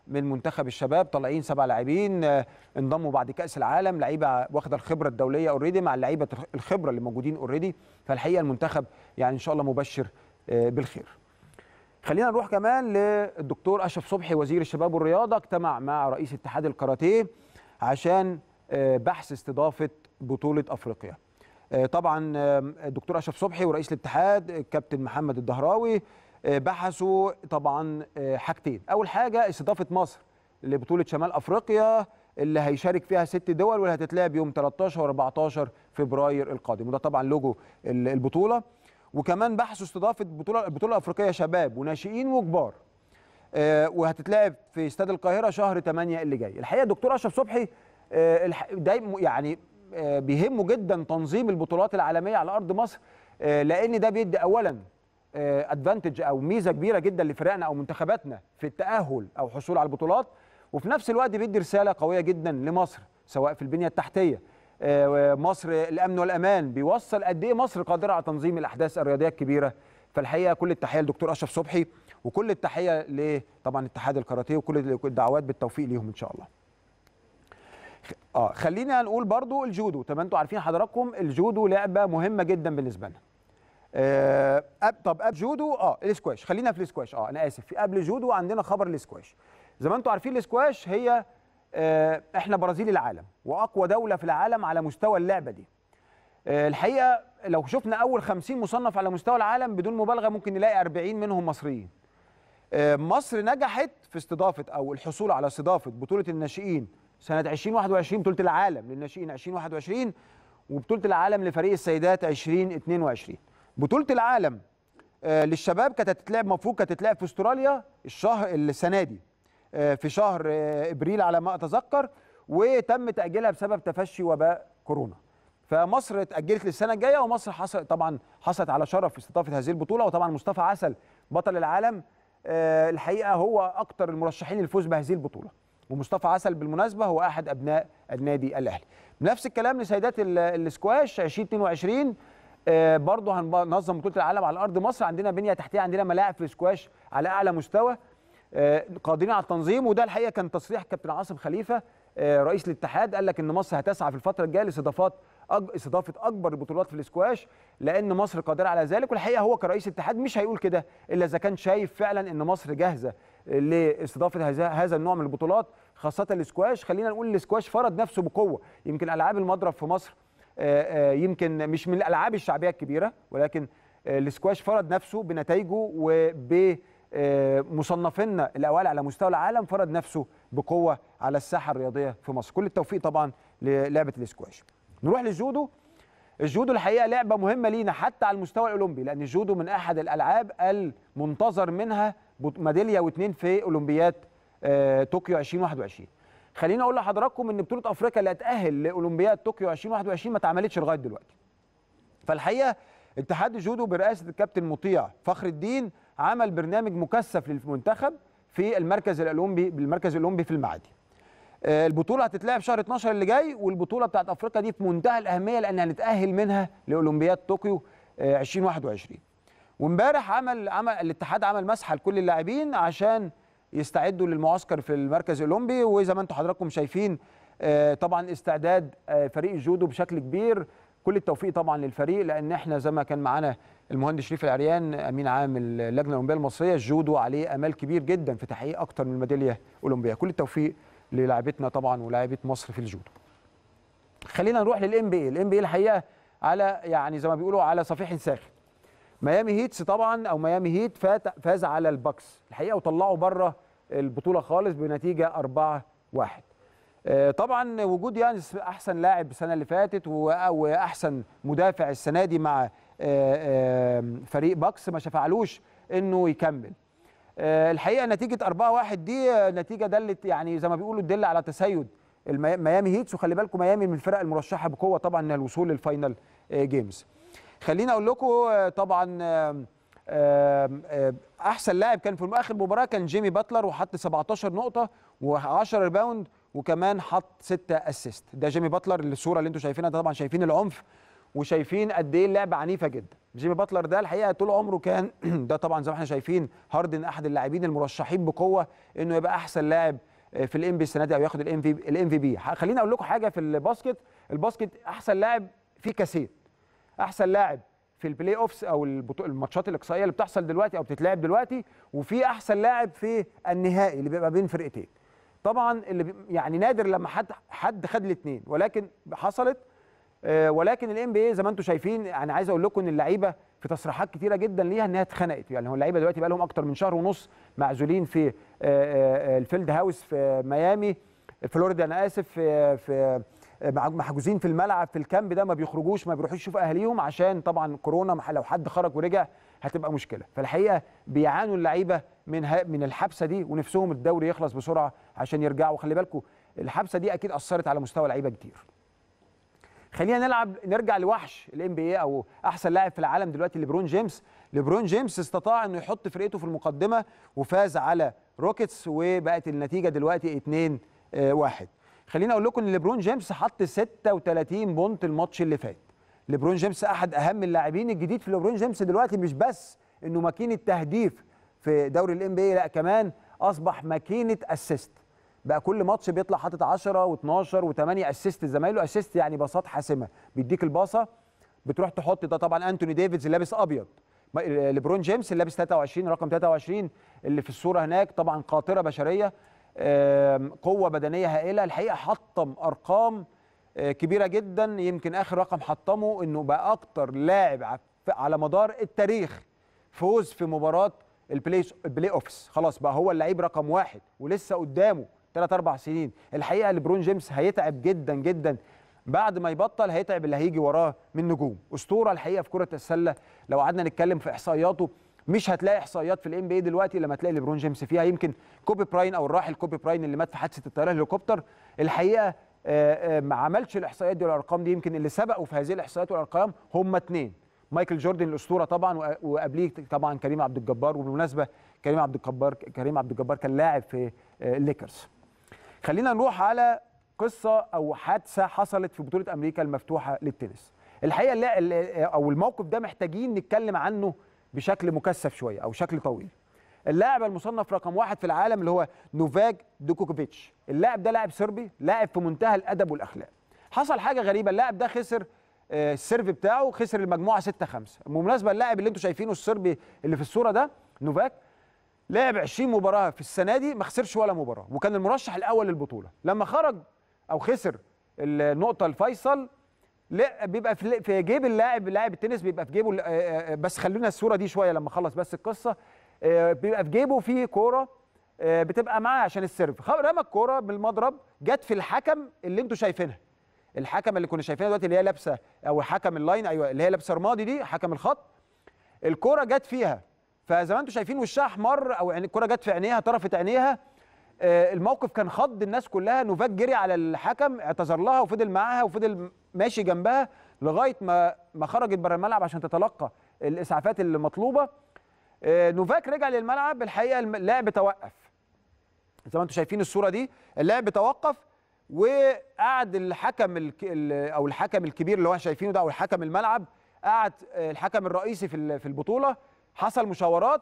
من منتخب الشباب طالعين سبع لاعبين آه، انضموا بعد كاس العالم لعيبه واخده الخبره الدوليه اوريدي مع اللعيبه الخبره اللي موجودين اوريدي فالحقيقه المنتخب يعني ان شاء الله مبشر آه، بالخير خلينا نروح كمان للدكتور اشرف صبحي وزير الشباب والرياضه اجتمع مع رئيس اتحاد الكاراتيه عشان آه، بحث استضافه بطوله افريقيا آه، طبعا آه، الدكتور اشرف صبحي ورئيس الاتحاد الكابتن محمد الدهراوي آه، بحثوا طبعا آه، حاجتين اول حاجه استضافه مصر لبطوله شمال افريقيا اللي هيشارك فيها ست دول واللي هتتلعب يوم 13 و14 فبراير القادم وده طبعا لوجو ال- البطوله وكمان بحثوا استضافه بطوله البطوله الافريقيه شباب وناشئين وكبار آه، وهتتلعب في استاد القاهره شهر 8 اللي جاي الحقيقه الدكتور اشرف صبحي آه، الح- دايما يعني آه، بيهمه جدا تنظيم البطولات العالميه على ارض مصر آه، لان ده بيدي اولا ادفانتج او ميزه كبيره جدا لفرقنا او منتخباتنا في التاهل او حصول على البطولات وفي نفس الوقت بيدي رساله قويه جدا لمصر سواء في البنيه التحتيه آه، مصر الامن والامان بيوصل قد ايه مصر قادره على تنظيم الاحداث الرياضيه الكبيره فالحقيقه كل التحيه للدكتور اشرف صبحي وكل التحيه لطبعا اتحاد الكاراتيه وكل الدعوات بالتوفيق ليهم ان شاء الله اه خلينا نقول برضو الجودو طب انتوا عارفين حضراتكم الجودو لعبه مهمه جدا بالنسبه لنا آه أب طب قبل جودو اه الاسكواش خلينا في الاسكواش اه انا اسف في قبل جودو عندنا خبر الاسكواش زي ما انتوا عارفين الاسكواش هي آه احنا برازيل العالم واقوى دوله في العالم على مستوى اللعبه دي آه الحقيقه لو شفنا اول 50 مصنف على مستوى العالم بدون مبالغه ممكن نلاقي 40 منهم مصريين آه، مصر نجحت في استضافه او الحصول على استضافه بطوله الناشئين سنه 2021 بطوله العالم للناشئين 2021 وبطوله العالم لفريق السيدات 2022 بطوله العالم آه، للشباب كانت هتتلعب المفروض كانت تتلعب في استراليا الشهر السنه دي آه، في شهر آه، ابريل على ما اتذكر وتم تاجيلها بسبب تفشي وباء كورونا فمصر اتاجلت للسنه الجايه ومصر حصل طبعا حصلت على شرف في استضافه هذه البطوله وطبعا مصطفى عسل بطل العالم آه، الحقيقه هو اكتر المرشحين للفوز بهذه البطوله ومصطفى عسل بالمناسبه هو احد ابناء النادي الاهلي نفس الكلام لسيدات ال- الاسكواش 2022 آه، برضه هننظم بطوله العالم على ارض مصر عندنا بنيه تحتيه عندنا ملاعب في الاسكواش على اعلى مستوى آه، قادرين على التنظيم وده الحقيقه كان تصريح كابتن عاصم خليفه آه، رئيس الاتحاد قال لك ان مصر هتسعى في الفتره الجايه لاستضافات أج... استضافه اكبر البطولات في الاسكواش لان مصر قادره على ذلك والحقيقه هو كرئيس اتحاد مش هيقول كده الا اذا كان شايف فعلا ان مصر جاهزه لاستضافه هذا هذا النوع من البطولات خاصه الاسكواش خلينا نقول الاسكواش فرض نفسه بقوه يمكن العاب المضرب في مصر آه، آه، يمكن مش من الالعاب الشعبيه الكبيره ولكن آه، الاسكواش فرض نفسه بنتائجه وب آه، مصنفينا الاوائل على مستوى العالم فرض نفسه بقوه على الساحه الرياضيه في مصر كل التوفيق طبعا للعبه الاسكواش نروح للجودو الجودو الحقيقه لعبه مهمه لينا حتى على المستوى الاولمبي لان الجودو من احد الالعاب المنتظر منها بط- ميداليه واثنين في اولمبياد آه، طوكيو 2021 خليني اقول لحضراتكم ان بطوله افريقيا اللي هتاهل لاولمبياد طوكيو 2021 ما اتعملتش لغايه دلوقتي فالحقيقه اتحاد الجودو برئاسه الكابتن مطيع فخر الدين عمل برنامج مكثف للمنتخب في المركز الاولمبي بالمركز الاولمبي في المعادي آه، البطوله هتتلعب شهر 12 اللي جاي والبطوله بتاعت افريقيا دي في منتهى الاهميه لان هنتاهل منها لاولمبياد طوكيو آه، 2021 وامبارح عمل عمل الاتحاد عمل مسحه لكل اللاعبين عشان يستعدوا للمعسكر في المركز الاولمبي وزي ما انتم حضراتكم شايفين آه، طبعا استعداد آه، فريق الجودو بشكل كبير كل التوفيق طبعا للفريق لان احنا زي ما كان معانا المهندس شريف العريان امين عام اللجنه الاولمبيه المصريه الجودو عليه امال كبير جدا في تحقيق اكتر من ميداليه اولمبيه كل التوفيق للاعبتنا طبعا ولاعيبه مصر في الجودو خلينا نروح للام بي اي الام بي اي الحقيقه على يعني زي ما بيقولوا على صفيح ساخن ميامي هيتس طبعا او ميامي هيت فات فاز على الباكس الحقيقه وطلعوا بره البطوله خالص بنتيجه 4 1 طبعا وجود يانس احسن لاعب السنه اللي فاتت و- واحسن مدافع السنه دي مع آه، آه، فريق باكس ما شفعلوش انه يكمل آه، الحقيقه نتيجه 4 1 دي آه، نتيجه دلت يعني زي ما بيقولوا تدل على تسيد المي- ميامي هيتس وخلي بالكم ميامي من الفرق المرشحه بقوه طبعا للوصول للفاينل آه، جيمز خليني اقول لكم آه، طبعا آم، آم، آم، احسن لاعب كان في اخر مباراه كان جيمي باتلر وحط 17 نقطه و10 ريباوند وكمان حط 6 اسيست ده جيمي باتلر الصوره اللي انتم شايفينها ده طبعا شايفين العنف وشايفين قد ايه اللعبه عنيفه جدا جيمي باتلر ده الحقيقه طول عمره كان ده طبعا زي ما احنا شايفين هاردن احد اللاعبين المرشحين بقوه انه يبقى احسن لاعب في الام بي السنه دي او ياخد الام في الام في بي خليني اقول لكم حاجه في الباسكت الباسكت احسن لاعب فيه كاسين احسن لاعب في البلاي اوفس او البطو... الماتشات الاقصائيه اللي بتحصل دلوقتي او بتتلعب دلوقتي وفي احسن لاعب في النهائي اللي بيبقى بين فرقتين طبعا اللي بي... يعني نادر لما حد حد خد الاثنين ولكن حصلت آه ولكن الام بي اي زي ما انتم شايفين يعني عايز اقول لكم ان اللعيبه في تصريحات كتيره جدا ليها انها اتخنقت يعني هو اللعيبه دلوقتي بقى لهم اكتر من شهر ونص معزولين في آه آه الفيلد هاوس في ميامي فلوريدا انا اسف في, في محجوزين في الملعب في الكامب ده ما بيخرجوش ما بيروحوش يشوفوا اهاليهم عشان طبعا كورونا لو حد خرج ورجع هتبقى مشكله فالحقيقه بيعانوا اللعيبه من من الحبسه دي ونفسهم الدوري يخلص بسرعه عشان يرجعوا وخلي بالكم الحبسه دي اكيد اثرت على مستوى لعيبه كتير خلينا نلعب نرجع لوحش الام بي اي او احسن لاعب في العالم دلوقتي ليبرون جيمس ليبرون جيمس استطاع انه يحط فرقته في المقدمه وفاز على روكيتس وبقت النتيجه دلوقتي 2 1 خليني اقول لكم ان ليبرون جيمس حط 36 بونت الماتش اللي فات ليبرون جيمس احد اهم اللاعبين الجديد في ليبرون جيمس دلوقتي مش بس انه ماكينه تهديف في دوري الام بي لا كمان اصبح ماكينه اسيست بقى كل ماتش بيطلع حاطط 10 و12 و8 اسيست زمايله اسيست يعني باصات حاسمه بيديك الباصه بتروح تحط ده طبعا انتوني ديفيدز اللي لابس ابيض ليبرون جيمس اللي لابس 23 رقم 23 اللي في الصوره هناك طبعا قاطره بشريه قوه بدنيه هائله الحقيقه حطم ارقام كبيره جدا يمكن اخر رقم حطمه انه بقى اكتر لاعب على مدار التاريخ فوز في مباراه البلاي البلاي اوفس خلاص بقى هو اللعيب رقم واحد ولسه قدامه ثلاث اربع سنين الحقيقه ليبرون جيمس هيتعب جدا جدا بعد ما يبطل هيتعب اللي هيجي وراه من نجوم اسطوره الحقيقه في كره السله لو قعدنا نتكلم في احصائياته مش هتلاقي احصائيات في الام بي اي دلوقتي لما تلاقي ليبرون جيمس فيها يمكن كوبي براين او الراحل كوبي براين اللي مات في حادثه الطياره الهليكوبتر الحقيقه ما عملش الاحصائيات دي والارقام دي يمكن اللي سبقوا في هذه الاحصائيات والارقام هم اثنين مايكل جوردن الاسطوره طبعا وقبليه طبعا كريم عبد الجبار وبالمناسبه كريم عبد الجبار كريم عبد الجبار كان لاعب في الليكرز خلينا نروح على قصه او حادثه حصلت في بطوله امريكا المفتوحه للتنس الحقيقه او الموقف ده محتاجين نتكلم عنه بشكل مكثف شويه او شكل طويل اللاعب المصنف رقم واحد في العالم اللي هو نوفاك دوكوكوفيتش اللاعب ده لاعب صربي لاعب في منتهى الادب والاخلاق حصل حاجه غريبه اللاعب ده خسر السيرف بتاعه خسر المجموعه 6 5 بالمناسبه اللاعب اللي انتم شايفينه الصربي اللي في الصوره ده نوفاك لعب 20 مباراه في السنه دي ما خسرش ولا مباراه وكان المرشح الاول للبطوله لما خرج او خسر النقطه الفيصل لا بيبقى في في جيب اللاعب لاعب التنس بيبقى في جيبه بس خلونا الصوره دي شويه لما اخلص بس القصه بيبقى في جيبه في كوره بتبقى معاه عشان السيرف رمى الكوره بالمضرب جت في الحكم اللي انتوا شايفينها الحكم اللي كنا شايفينها دلوقتي اللي هي لابسه او حكم اللاين ايوه اللي هي لابسه رمادي دي حكم الخط الكوره جت فيها فزي ما انتم شايفين وشها احمر او يعني الكوره جت في عينيها طرفت عينيها الموقف كان خض الناس كلها نوفاك جري على الحكم اعتذر لها وفضل معاها وفضل ماشي جنبها لغايه ما ما خرجت بره الملعب عشان تتلقى الاسعافات اللي مطلوبه نوفاك رجع للملعب الحقيقه اللعب توقف زي ما انتم شايفين الصوره دي اللعب توقف وقعد الحكم او الحكم الكبير اللي هو شايفينه ده او الحكم الملعب قعد الحكم الرئيسي في في البطوله حصل مشاورات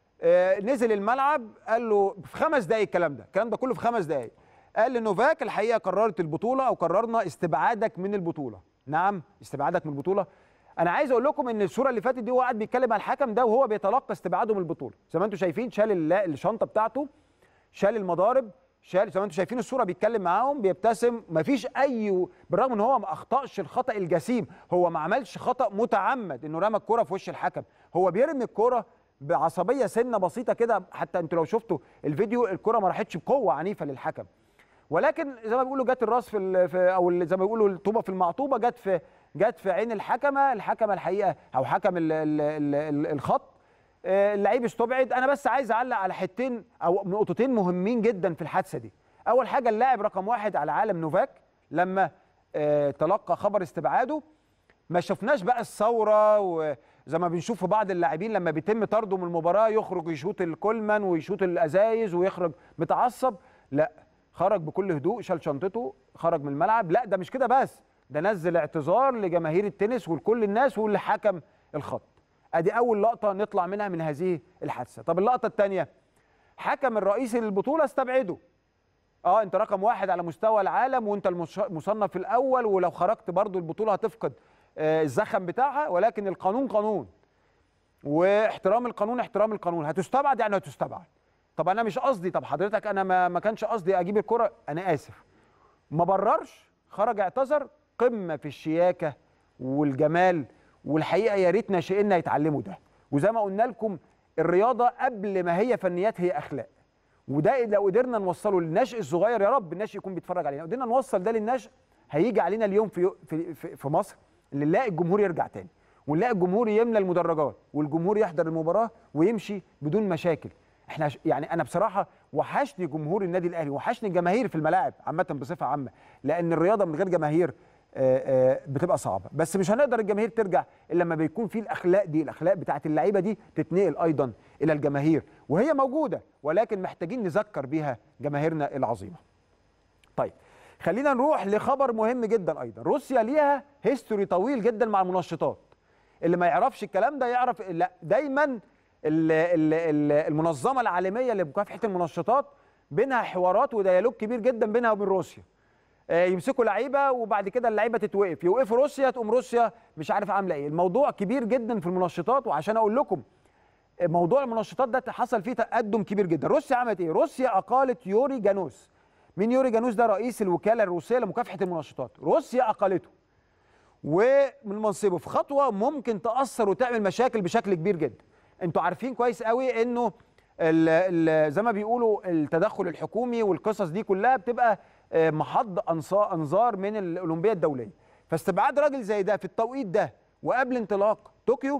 نزل الملعب قال له في خمس دقايق الكلام ده الكلام ده كله في خمس دقايق قال لنوفاك الحقيقه قررت البطوله او قررنا استبعادك من البطوله نعم استبعادك من البطوله انا عايز اقول لكم ان الصوره اللي فاتت دي هو قاعد بيتكلم على الحكم ده وهو بيتلقى استبعاده من البطوله زي ما انتم شايفين شال الشنطه بتاعته شال المضارب شال زي ما انتم شايفين الصوره بيتكلم معاهم بيبتسم مفيش اي بالرغم ان هو ما اخطاش الخطا الجسيم هو ما عملش خطا متعمد انه رمى الكوره في وش الحكم هو بيرمي الكوره بعصبيه سنه بسيطه كده حتى انتوا لو شفتوا الفيديو الكره ما راحتش بقوه عنيفه للحكم ولكن زي ما بيقولوا جت الراس في, في او زي ما بيقولوا الطوبه في المعطوبه جت في جت في عين الحكمه الحكمه الحقيقه او حكم ال ال ال الخط اللعيب استبعد انا بس عايز اعلق على حتتين او نقطتين مهمين جدا في الحادثه دي اول حاجه اللاعب رقم واحد على العالم نوفاك لما تلقى خبر استبعاده ما شفناش بقى الثوره وزي ما بنشوف في بعض اللاعبين لما بيتم طرده من المباراه يخرج يشوط الكولمان ويشوط الازايز ويخرج متعصب لا خرج بكل هدوء شال شنطته خرج من الملعب لا ده مش كده بس ده نزل اعتذار لجماهير التنس ولكل الناس واللي حكم الخط ادي اول لقطه نطلع منها من هذه الحادثه طب اللقطه الثانيه حكم الرئيسي للبطوله استبعده اه انت رقم واحد على مستوى العالم وانت المش- المصنف الاول ولو خرجت برضو البطوله هتفقد آه، الزخم بتاعها ولكن القانون قانون واحترام القانون احترام القانون هتستبعد يعني هتستبعد طب انا مش قصدي طب حضرتك انا ما, ما كانش قصدي اجيب الكره انا اسف ما بررش خرج اعتذر قمه في الشياكه والجمال والحقيقه يا ريت ناشئينا يتعلموا ده وزي ما قلنا لكم الرياضه قبل ما هي فنيات هي اخلاق وده لو قدرنا نوصله للناشئ الصغير يا رب الناشئ يكون بيتفرج علينا قدرنا نوصل ده للناشئ هيجي علينا اليوم في في في, في مصر اللي نلاقي الجمهور يرجع تاني ونلاقي الجمهور يملى المدرجات والجمهور يحضر المباراه ويمشي بدون مشاكل احنا ش- يعني انا بصراحه وحشني جمهور النادي الاهلي وحشني الجماهير في الملاعب عامه بصفه عامه لان الرياضه من غير جماهير آه، آه، بتبقى صعبه بس مش هنقدر الجماهير ترجع الا لما بيكون في الاخلاق دي الاخلاق بتاعت اللعيبه دي تتنقل ايضا الى الجماهير وهي موجوده ولكن محتاجين نذكر بيها جماهيرنا العظيمه طيب خلينا نروح لخبر مهم جدا ايضا روسيا ليها هيستوري طويل جدا مع المنشطات اللي ما يعرفش الكلام ده يعرف لا دايما ال- ال- ال- المنظمه العالميه لمكافحه المنشطات بينها حوارات وديالوج كبير جدا بينها وبين روسيا آه، يمسكوا لعيبه وبعد كده اللعيبه تتوقف يوقفوا روسيا تقوم روسيا مش عارف عامله ايه الموضوع كبير جدا في المنشطات وعشان اقول لكم موضوع المنشطات ده حصل فيه تقدم كبير جدا روسيا عملت ايه روسيا اقالت يوري جانوس مين يوري جانوس ده رئيس الوكاله الروسيه لمكافحه المنشطات روسيا اقالته ومن منصبه في خطوه ممكن تاثر وتعمل مشاكل بشكل كبير جدا انتوا عارفين كويس قوي انه ال ال زي ما بيقولوا التدخل الحكومي والقصص دي كلها بتبقى آه، محض أنصا- انظار من الاولمبيه الدوليه فاستبعاد راجل زي ده في التوقيت ده وقبل انطلاق طوكيو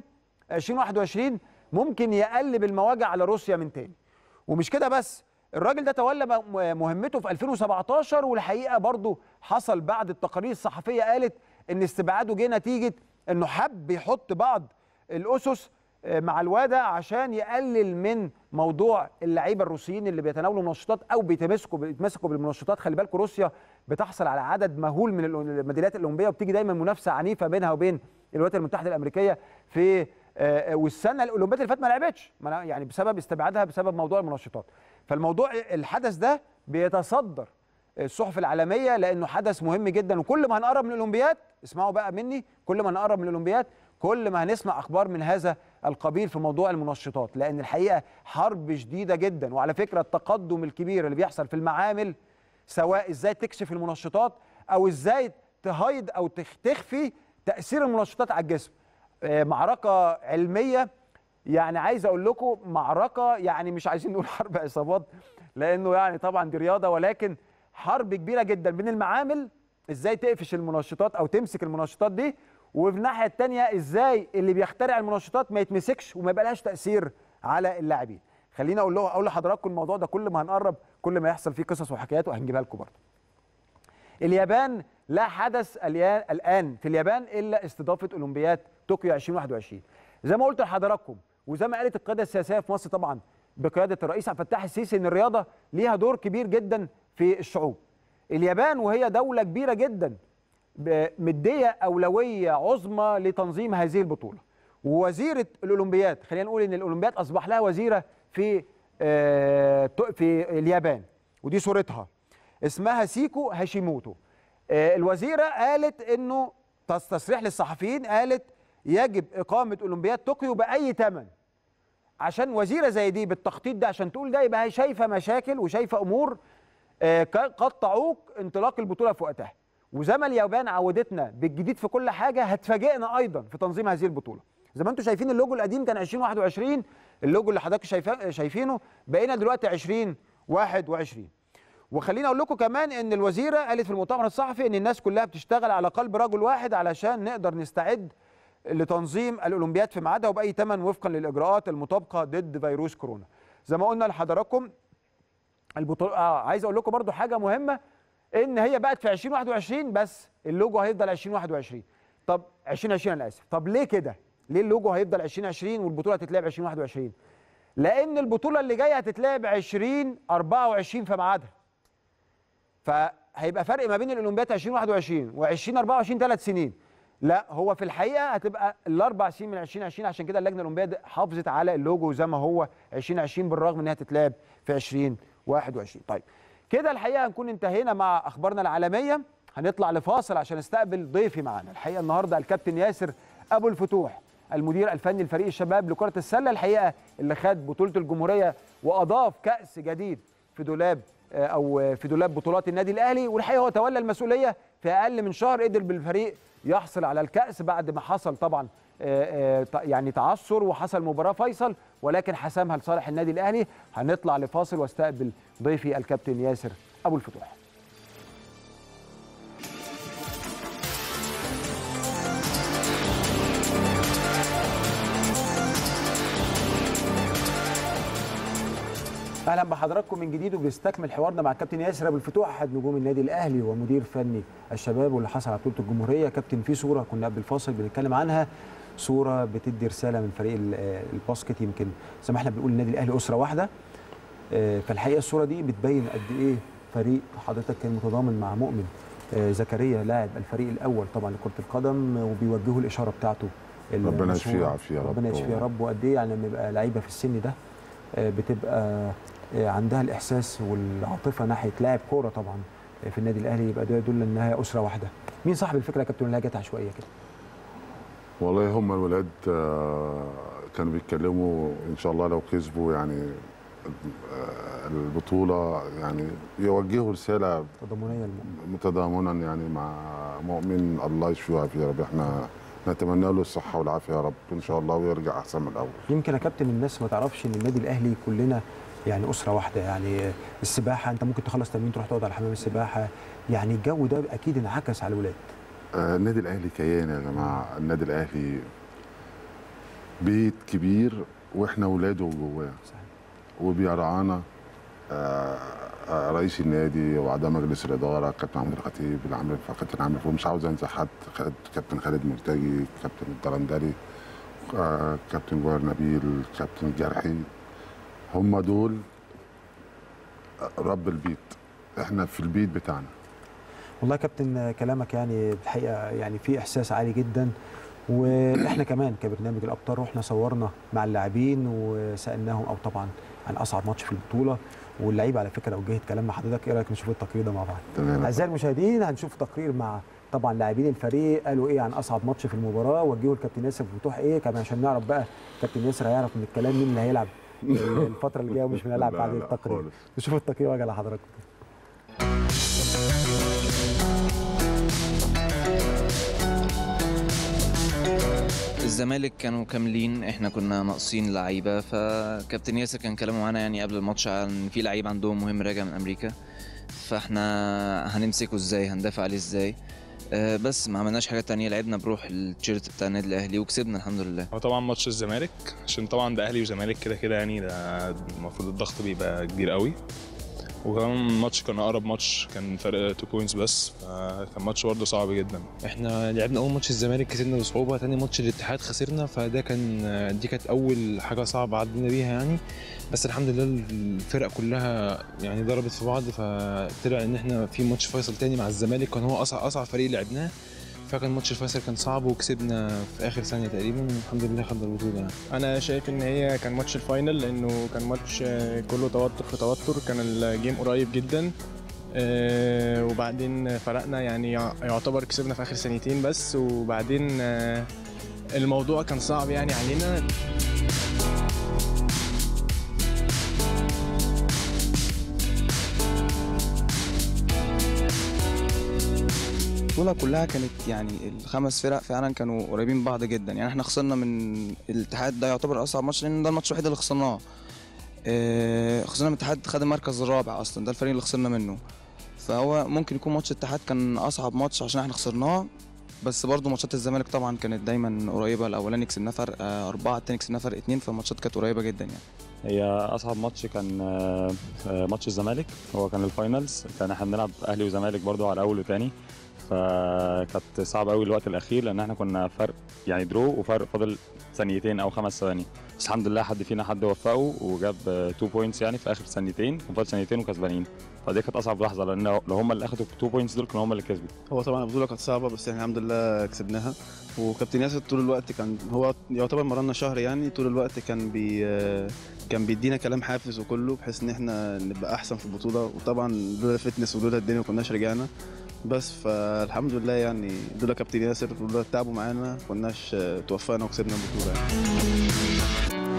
2021 ممكن يقلب المواجع على روسيا من تاني ومش كده بس الراجل ده تولى م- مهمته في 2017 والحقيقه برضه حصل بعد التقارير الصحفيه قالت ان استبعاده جه نتيجه انه حب يحط بعض الاسس آه، مع الوادة عشان يقلل من موضوع اللعيبه الروسيين اللي بيتناولوا منشطات او بيتمسكوا بيتمسكوا بالمنشطات خلي بالكم روسيا بتحصل على عدد مهول من الأو- الميداليات الاولمبيه وبتيجي دايما منافسه عنيفه بينها وبين الولايات المتحده الامريكيه في آه، آه، والسنه الاولمبياد اللي فاتت ما لعبتش ما أنا- يعني بسبب استبعادها بسبب موضوع المنشطات فالموضوع الحدث ده بيتصدر الصحف العالميه لانه حدث مهم جدا وكل ما هنقرب من الاولمبياد اسمعوا بقى مني كل ما هنقرب من الاولمبياد كل ما هنسمع اخبار من هذا القبيل في موضوع المنشطات لان الحقيقه حرب شديده جدا وعلى فكره التقدم الكبير اللي بيحصل في المعامل سواء ازاي تكشف المنشطات او ازاي تهيد او تخ- تخفي تاثير المنشطات على الجسم آه، معركه علميه يعني عايز اقول لكم معركه يعني مش عايزين نقول حرب عصابات لانه يعني طبعا دي رياضه ولكن حرب كبيره جدا بين المعامل ازاي تقفش المنشطات او تمسك المنشطات دي وفي الناحيه الثانيه ازاي اللي بيخترع المنشطات ما يتمسكش وما يبقالهاش تاثير على اللاعبين خليني اقول له اقول لحضراتكم الموضوع ده كل ما هنقرب كل ما يحصل فيه قصص وحكايات وهنجيبها لكم برضه اليابان لا حدث اليا- الان في اليابان الا استضافه اولمبياد طوكيو 2021 زي ما قلت لحضراتكم وزي ما قالت القياده السياسيه في مصر طبعا بقياده الرئيس عبد الفتاح السيسي ان الرياضه ليها دور كبير جدا في الشعوب اليابان وهي دوله كبيره جدا ب- مديه اولويه عظمى لتنظيم هذه البطوله ووزيره الاولمبياد خلينا نقول ان الاولمبياد اصبح لها وزيره في آه، تو- في اليابان ودي صورتها اسمها سيكو هاشيموتو آه، الوزيره قالت انه تص- تصريح للصحفيين قالت يجب اقامه اولمبياد طوكيو باي ثمن عشان وزيره زي دي بالتخطيط ده عشان تقول ده يبقى هي شايفه مشاكل وشايفه امور آه، ك- قد تعوق انطلاق البطوله في وقتها وزي ما اليابان عودتنا بالجديد في كل حاجه هتفاجئنا ايضا في تنظيم هذه البطوله زي ما انتم شايفين اللوجو القديم كان 2021 اللوجو اللي حضرتك شايفاه شايفينه بقينا دلوقتي 2021 وخليني اقول لكم كمان ان الوزيره قالت في المؤتمر الصحفي ان الناس كلها بتشتغل على قلب رجل واحد علشان نقدر نستعد لتنظيم الاولمبياد في ميعادها وباي ثمن وفقا للاجراءات المطابقه ضد فيروس كورونا زي ما قلنا لحضراتكم البطوله آه عايز اقول لكم برضو حاجه مهمه ان هي بقت في 2021 بس اللوجو هيفضل 2021 طب 2020 انا اسف طب ليه كده ليه اللوجو هيفضل 2020 والبطوله هتتلعب 2021 لان البطوله اللي جايه هتتلعب 2024 في ميعادها هيبقى فرق ما بين الاولمبياد 2021 و2024 ثلاث سنين لا هو في الحقيقه هتبقى الاربع سنين من 2020 عشان كده اللجنه الاولمبيه حافظت على اللوجو زي ما هو 2020 بالرغم انها تتلعب في 2021 طيب كده الحقيقه هنكون انتهينا مع اخبارنا العالميه هنطلع لفاصل عشان استقبل ضيفي معانا الحقيقه النهارده الكابتن ياسر ابو الفتوح المدير الفني لفريق الشباب لكره السله الحقيقه اللي خد بطوله الجمهوريه واضاف كاس جديد في دولاب آه، او في دولاب بطولات النادي الاهلي والحقيقه هو تولى المسؤوليه في اقل من شهر قدر بالفريق يحصل على الكاس بعد ما حصل طبعا آه، آه، ط- يعني تعثر وحصل مباراه فيصل ولكن حسمها لصالح النادي الاهلي هنطلع لفاصل واستقبل ضيفي الكابتن ياسر ابو الفتوح اهلا بحضراتكم من جديد وبنستكمل حوارنا مع الكابتن ياسر ابو الفتوح احد نجوم النادي الاهلي ومدير فني الشباب واللي حصل على بطوله الجمهوريه كابتن في صوره كنا قبل الفاصل بنتكلم عنها صوره بتدي رساله من فريق ال- آه، الباسكت يمكن زي ما احنا بنقول النادي الاهلي اسره واحده آه، فالحقيقه الصوره دي بتبين قد ايه فريق حضرتك كان متضامن مع مؤمن آه، زكريا لاعب الفريق الاول طبعا لكره القدم وبيوجهوا الاشاره بتاعته ربنا المشهورة. يشفيه ويعافيه يا رب ربنا يشفيه يا رب وقد ايه يعني لما يبقى لعيبه في السن ده آه، بتبقى آه، عندها الاحساس والعاطفه ناحيه لاعب كوره طبعا آه، في النادي الاهلي يبقى ده يدل انها اسره واحده مين صاحب الفكره يا كابتن اللي هي جت عشوائيه كده والله هم الولاد آه، كانوا بيتكلموا ان شاء الله لو كسبوا يعني آه، البطوله يعني يوجهوا رساله تضامنيه المؤمن متضامنا يعني مع مؤمن الله يشفيه ويعافيه يا رب احنا نتمنى له الصحه والعافيه يا رب ان شاء الله ويرجع احسن من الاول يمكن يا كابتن الناس ما تعرفش ان النادي الاهلي كلنا يعني اسره واحده يعني آه، السباحه انت ممكن تخلص تمرين تروح تقعد على حمام السباحه يعني الجو ده اكيد انعكس على الولاد آه، النادي الاهلي كيان يا جماعه النادي الاهلي بيت كبير واحنا ولاده جواه صحيح. وبيرعانا آه، آه، رئيس النادي واعضاء مجلس الاداره كابتن عمرو الخطيب العامل كابتن عامر فوق مش عاوز انسى حد خالد- كابتن خالد مرتجي كابتن الدرندلي آه، كابتن جوهر نبيل كابتن جرحي هم دول رب البيت احنا في البيت بتاعنا والله يا كابتن كلامك يعني الحقيقه يعني في احساس عالي جدا واحنا كمان كبرنامج الابطال رحنا صورنا مع اللاعبين وسالناهم او طبعا عن اصعب ماتش في البطوله واللعيبه على فكره وجهت كلام مع حضرتك ايه رايك نشوف التقرير ده مع بعض تمام اعزائي المشاهدين هنشوف تقرير مع طبعا لاعبين الفريق قالوا ايه عن اصعب ماتش في المباراه وجهوا الكابتن ياسر فتوح ايه كمان عشان نعرف بقى كابتن ياسر هيعرف من الكلام مين اللي هيلعب الفتره اللي جايه ومش مين هيلعب لا، بعد لا، التقرير خالص. نشوف التقرير واجي لحضراتكم الزمالك كانوا كاملين احنا كنا ناقصين لعيبه فكابتن ياسر كان كلامه معانا يعني قبل الماتش عن في لعيب عندهم مهم راجع من امريكا فاحنا هنمسكه ازاي هندافع عليه ازاي آه، بس ما عملناش حاجه تانية لعبنا بروح التيشيرت بتاع النادي الاهلي وكسبنا الحمد لله هو طبعا ماتش الزمالك عشان طبعا ده اهلي وزمالك كده كده يعني ده المفروض الضغط بيبقى كبير قوي وكمان الماتش كان اقرب ماتش كان فرق 2 بوينتس بس فكان ماتش برضه صعب جدا احنا لعبنا اول ماتش الزمالك كسبنا بصعوبه تاني ماتش الاتحاد خسرنا فده كان دي كانت اول حاجه صعبه عدينا بيها يعني بس الحمد لله الفرق كلها يعني ضربت في بعض فطلع ان احنا في ماتش فيصل تاني مع الزمالك كان هو اصعب اصعب فريق لعبناه فكان ماتش الفيصل كان صعب وكسبنا في اخر ثانيه تقريبا الحمد لله خدنا البطوله يعني. انا شايف ان هي كان ماتش الفاينل لانه كان ماتش آه، كله توتر في توتر كان الجيم قريب جدا آه، وبعدين فرقنا يعني يع- يعتبر كسبنا في اخر ثانيتين بس وبعدين آه، الموضوع كان صعب يعني علينا البطولة كلها كانت يعني الخمس فرق فعلا كانوا قريبين من بعض جدا يعني احنا خسرنا من الاتحاد ده يعتبر اصعب ماتش لان ده الماتش الوحيد اللي خسرناه اه خسرنا من الاتحاد خد المركز الرابع اصلا ده الفريق اللي خسرنا منه فهو ممكن يكون ماتش الاتحاد كان اصعب ماتش عشان احنا خسرناه بس برضه ماتشات الزمالك طبعا كانت دايما قريبه الاولاني كسبناه فرق آه، اربعه التاني كسبناه فرق اتنين فالماتشات كانت قريبه جدا يعني هي اصعب ماتش كان آه، آه، ماتش الزمالك هو كان الفاينلز كان احنا بنلعب اهلي وزمالك برضو على اول وتاني فكانت صعبه قوي الوقت الاخير لان احنا كنا فرق يعني درو وفرق فاضل ثانيتين او خمس ثواني بس الحمد لله حد فينا حد وفقه وجاب 2 بوينتس يعني في اخر ثانيتين وفاضل ثانيتين وكسبانين فدي كانت اصعب لحظه لان لو هم اللي اخدوا 2 بوينتس دول كانوا هم اللي كسبوا هو طبعا البطوله كانت صعبه بس احنا الحمد لله كسبناها وكابتن ياسر طول الوقت كان هو يعتبر مرنا شهر يعني طول الوقت كان بي كان بيدينا كلام حافز وكله بحيث ان احنا نبقى احسن في البطوله وطبعا لولا الفتنس ولولا الدنيا ما كناش رجعنا بس فالحمد لله يعني لولا كابتن ياسر ولولا تعبوا معانا ما كناش توفقنا وكسبنا البطوله يعني.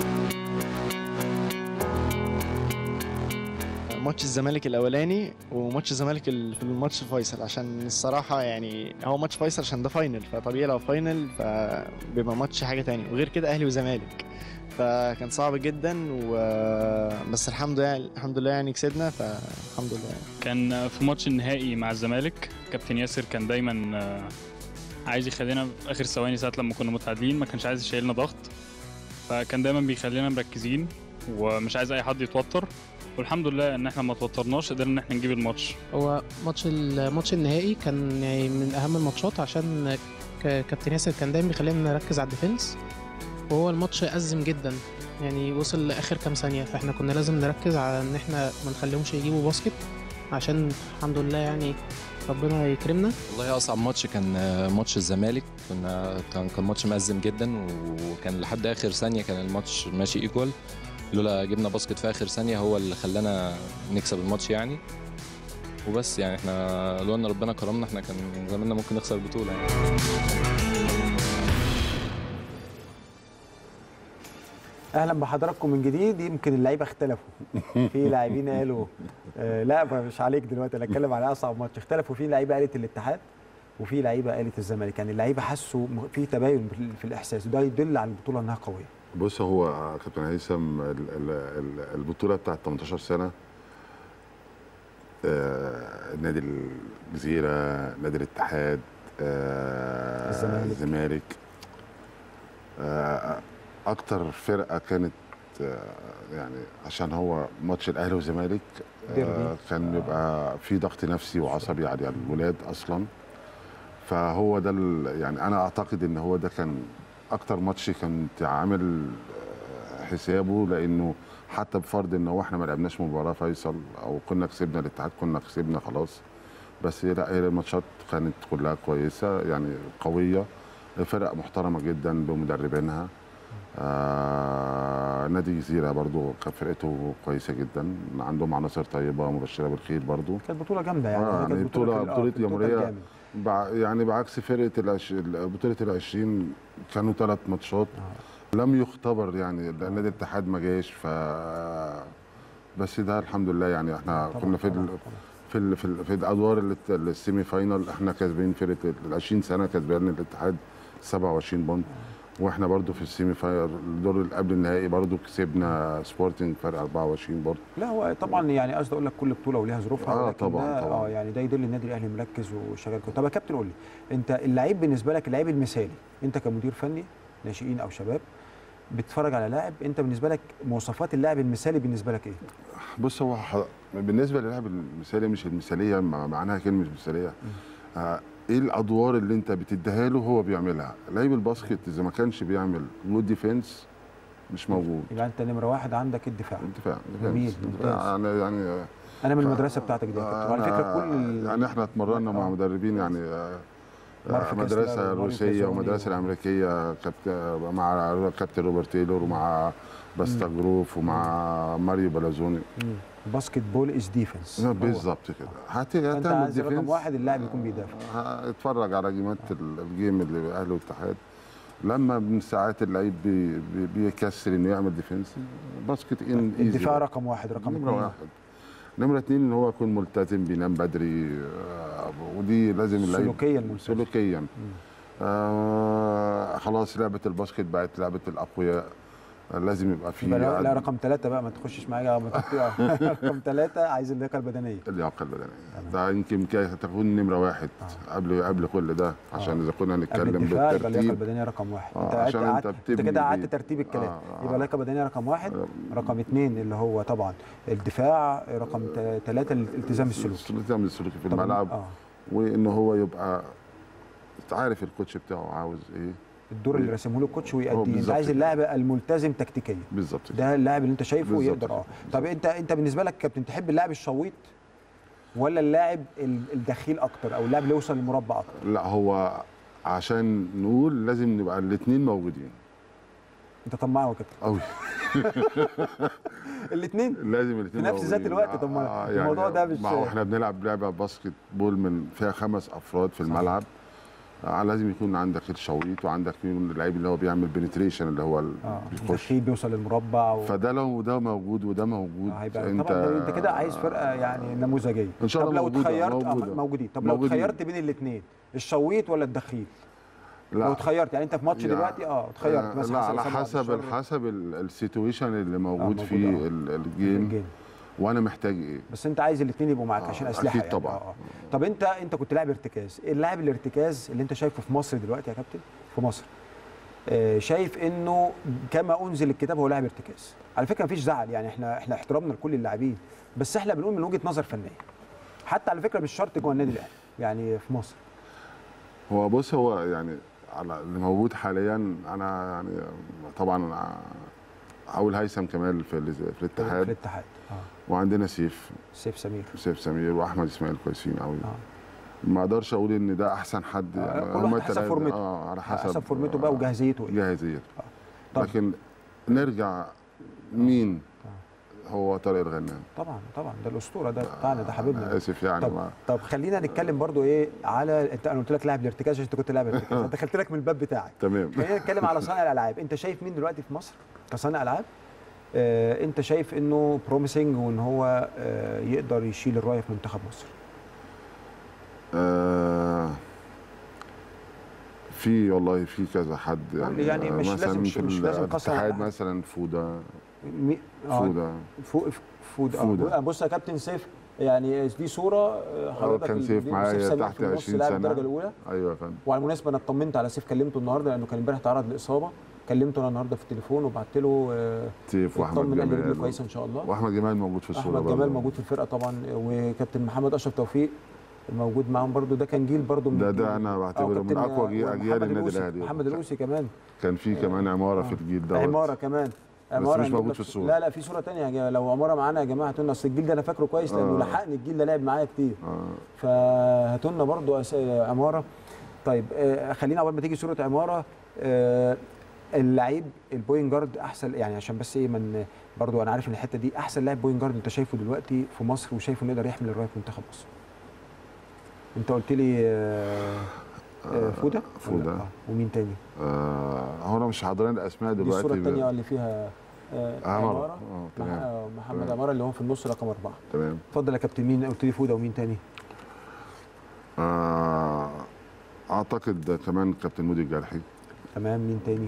ماتش الزمالك الاولاني وماتش الزمالك ال- في الماتش فيصل عشان الصراحه يعني هو ماتش فيصل عشان ده فاينل فطبيعي لو فاينل فبيبقى ماتش حاجه تانية وغير كده اهلي وزمالك فكان صعب جدا و... بس الحمد لله الحمد لله يعني كسبنا فالحمد لله كان في ماتش النهائي مع الزمالك كابتن ياسر كان دايما آه، عايز يخلينا في اخر ثواني ساعه لما كنا متعادلين ما كانش عايز يشيلنا ضغط فكان دايما بيخلينا مركزين ومش عايز اي حد يتوتر والحمد لله ان احنا ما توترناش قدرنا ان احنا نجيب الماتش هو ماتش الماتش النهائي كان يعني من اهم الماتشات عشان ك- كابتن ياسر كان دايما بيخلينا نركز على الديفنس وهو الماتش أزم جدا يعني وصل لاخر كام ثانيه فاحنا كنا لازم نركز على ان احنا ما نخليهمش يجيبوا باسكت عشان الحمد لله يعني ربنا يكرمنا والله اصعب ماتش كان آه، ماتش الزمالك كنا كان كان ماتش مأزم جدا وكان لحد اخر ثانيه كان الماتش ماشي ايكوال لولا جبنا باسكت في اخر ثانيه هو اللي خلانا نكسب الماتش يعني وبس يعني احنا لو ان ربنا كرمنا احنا كان زماننا ممكن نخسر البطوله يعني اهلا بحضراتكم من جديد يمكن اللعيبه اختلفوا في لاعبين قالوا آه لا مش عليك دلوقتي انا اتكلم على اصعب ماتش اختلفوا في لعيبه قالت الاتحاد وفي لعيبه قالت الزمالك يعني اللعيبه حسوا م- في تباين في الاحساس ده يدل على البطوله انها قويه بص هو كابتن هيثم ال- ال- ال- البطوله بتاعت 18 سنه آه، نادي الجزيره نادي الاتحاد آه، الزمالك. الزمالك آه، اكتر فرقه كانت آه، يعني عشان هو ماتش الاهلي والزمالك آه، ديربي. كان بيبقى في ضغط نفسي وعصبي على الولاد اصلا فهو ده ال- يعني انا اعتقد ان هو ده كان اكتر ماتش كنت عامل آه، حسابه لانه حتى بفرض ان هو احنا ما لعبناش مباراه فيصل او كنا كسبنا الاتحاد كنا كسبنا خلاص بس لا هي الماتشات كانت كلها كويسه يعني قويه فرق محترمه جدا بمدربينها آه نادي الجزيره برضو كانت فرقته كويسه جدا عندهم عناصر طيبه مبشره بالخير برضو كانت بطوله جامده يعني آه كانت يعني بطوله في- آه، بطوله في التوتال جمهوريه جامد. بع يعني بعكس فرقه العش... بطوله العشرين كانوا ثلاث ماتشات لم يختبر يعني لأن نادي الاتحاد ما جاش ف بس ده الحمد لله يعني احنا طبعاً، كنا في طبعاً، ال... في ال... في, ال... في الادوار اللي- السيمي فاينال احنا كاسبين فرقه ال 20 سنه كسبان الاتحاد 27 بونت واحنا برضو في السيمي فاينال الدور اللي قبل النهائي برضو كسبنا سبورتنج فرق 24 برضو لا هو طبعا يعني قصدي اقول لك كل بطوله وليها ظروفها آه، ولكن طبعاً، ده طبعاً. اه يعني ده يدل النادي الاهلي مركز وشغال كويس طب يا كابتن قول لي انت اللعيب بالنسبه لك اللعيب المثالي انت كمدير فني ناشئين او شباب بتتفرج على لاعب انت بالنسبه لك مواصفات اللاعب المثالي بالنسبه لك ايه؟ بص هو ح... بالنسبه للاعب المثالي مش المثاليه مع- معناها كلمه مثاليه آه ايه الادوار اللي انت بتديها له هو بيعملها لعيب الباسكت اذا ما كانش بيعمل جود ديفense مش موجود يبقى انت نمره واحد عندك الدفاع دفاع جميل defense. ممتاز يعني يعني انا من ف- المدرسه بتاعتك دي يا كابتن وعلى فكره كل ال- يعني احنا اتمرنا مع آه. مدربين يعني آه، مارك آه، كاستلر مدرسه وماريو روسيه كازوني ومدرسه و- الامريكيه كابتن مع كابتن روبرت تايلور ومع باستا جروف ومع ماريو بلازوني مم. باسكت بول از ديفنس بالظبط كده هت- فانت هتعمل عايز رقم ديفنس واحد اللاعب يكون بيدافع اتفرج على جيمات ال- الجيم اللي اهلي والاتحاد لما من ساعات اللعيب بي بي بيكسر انه يعمل ديفنس باسكت ان الدفاع رقم واحد رقم نمرة اثنين واحد نمرة اتنين ان هو يكون ملتزم بينام بدري آه، ودي لازم اللعيب سلوكيا ملتزم. سلوكيا آه خلاص لعبة الباسكت بقت لعبة الأقوياء آه، لازم يبقى في يبقى لا, لا عد- رقم ثلاثة بقى ما تخشش معايا ما تقطيع. رقم ثلاثة عايز اللياقة البدنية اللياقة البدنية ده يمكن كي تكون نمرة واحد قبل قبل كل ده عشان إذا كنا قبل نتكلم الدفاع يبقى اللياقة بالترتيب البدنية رقم واحد آه، انت عشان قعدت أنت قعدت انت بتبني كده قعدت بيه. ترتيب الكلام آه، آه. يبقى اللياقة البدنية رقم واحد رقم اثنين اللي هو طبعا الدفاع رقم ثلاثة الالتزام السلوكي الالتزام السلوكي في طب- الملعب آه. وان هو يبقى عارف الكوتش بتاعه عاوز ايه الدور اللي رسمه له الكوتش هو ويأديه انت بالظبط عايز كده. اللاعب الملتزم تكتيكيا بالظبط ده اللاعب اللي انت شايفه بالظبط يقدر اه طب انت انت بالنسبه لك كابتن تحب اللاعب الشويط ولا اللاعب ال- الدخيل اكتر او اللاعب اللي يوصل للمربع اكتر لا هو عشان نقول لازم نبقى الاثنين موجودين انت طماع يا كابتن قوي الاثنين لازم الاثنين في نفس ذات الوقت طب ما الموضوع ده مش ما هو احنا بنلعب لعبه باسكت بول من فيها خمس افراد في الملعب آه لازم يكون عندك الشويط وعندك مين اللعيب اللي هو بيعمل بنتريشن اللي هو ال- اه بيخش الدخيل بيوصل للمربع و... فده لو ده موجود وده موجود هيبقى طبعا ده- انت كده عايز فرقه يعني نموذجيه إن شاء طب الله لو موجودة، اتخيرت آه، موجودة. موجودين طب لو موجودين. اتخيرت بين الاثنين الشويط ولا الدخيل لا. لو اتخيرت يعني انت في ماتش يعني- دلوقتي اه اتخيرت آه، مثلا لا على حسب حسب الشر. حسب ال- السيتويشن اللي موجود موجود، فيه آه. ال- الجيم الجيم. وانا محتاج ايه بس انت عايز الاثنين يبقوا معاك آه، عشان اسلحه أكيد يعني. طبعاً. آه آه. طب انت انت كنت لاعب ارتكاز ايه اللاعب الارتكاز اللي انت شايفه في مصر دلوقتي يا كابتن في مصر آه شايف انه كما انزل الكتاب هو لاعب ارتكاز على فكره مفيش زعل يعني احنا احنا احترامنا لكل اللاعبين بس احنا بنقول من وجهه نظر فنيه حتى على فكره مش شرط جوه النادي الاهلي يعني في مصر هو بص هو يعني على اللي موجود حاليا انا يعني طبعا اول هيثم كمال في ال- في في الاتحاد الاتحاد اه وعندنا سيف سيف سمير سيف سمير واحمد اسماعيل كويسين قوي ما اقدرش اقول ان ده احسن حد آه، يعني كل هما واحد حسب التلاتة- فورمته. اه على حسب حسب فورمته بقى وجاهزيته ايه جاهزيته طب. لكن نرجع مين هو طارق الغنام طبعا طبعا ده الاسطوره ده بتاعنا ده حبيبنا أنا اسف يعني طب ما طب خلينا نتكلم برضو ايه على انت انا قلت لك لاعب الارتكاز عشان انت كنت لاعب ارتكاز أنا دخلت لك من الباب بتاعك تمام خلينا نتكلم على صانع الالعاب انت شايف مين دلوقتي في مصر كصانع العاب آه انت شايف انه بروميسنج وان هو آه يقدر يشيل الرايه في منتخب مصر آه في والله في كذا حد يعني, يعني مش مثلا لازم- في مش لازم قسم الاتحاد على حد. مثلا فوده مي... آه، فوده فو... فود فودة. آه. بص يا كابتن سيف يعني دي صوره آه، حضرتك كان ال- سيف دي- معايا سمير تحت في النص 20 لاعب سنة. الدرجه الاولى ايوه يا فندم وعلى المناسبه انا اطمنت على سيف كلمته النهارده لانه كان امبارح تعرض لاصابه كلمته انا النهارده في التليفون وبعت له آه، سيف واحمد اطمن قال لي رجله جمال كويسه ان شاء الله واحمد جمال موجود في الصوره احمد جمال برضه. موجود في الفرقه طبعا وكابتن محمد اشرف توفيق موجود معاهم برضو ده كان جيل برضو من ده الجيل- ده انا آه، بعتبره من كابتن، اقوى جيل- آه، اجيال محمد النادي الأوسي. الاهلي محمد الأوسي كمان كان في كمان عماره في الجيل ده عماره كمان عماره مش هنجيب موجود لك- في الصورة. لا لا في صوره ثانيه يا جماعة. لو عماره معانا يا جماعه هاتوا لنا اصل الجيل ده انا فاكره كويس لانه آه. لحقني الجيل ده لعب معايا كتير آه. فهاتوا لنا برضو أس- عماره طيب آه، خلينا اول ما تيجي صوره عماره آه، اللعيب البوينت جارد احسن يعني عشان بس ايه من برضو انا عارف ان الحته دي احسن لاعب بوينت جارد انت شايفه دلوقتي في مصر وشايفه انه يقدر يحمل الرايه في منتخب مصر انت قلت لي آه، آه، فوده فودة. ولا- آه، ومين تاني آه هو انا مش حاضرين الاسماء دي دلوقتي الصوره الثانيه اللي فيها آه، عمارة. عماره اه مح- تمام آه، محمد تمام. عماره اللي هو في النص رقم اربعه تمام اتفضل يا كابتن مين قلت لي فوده ومين تاني آه اعتقد كمان كابتن مودي الجرحي تمام مين تاني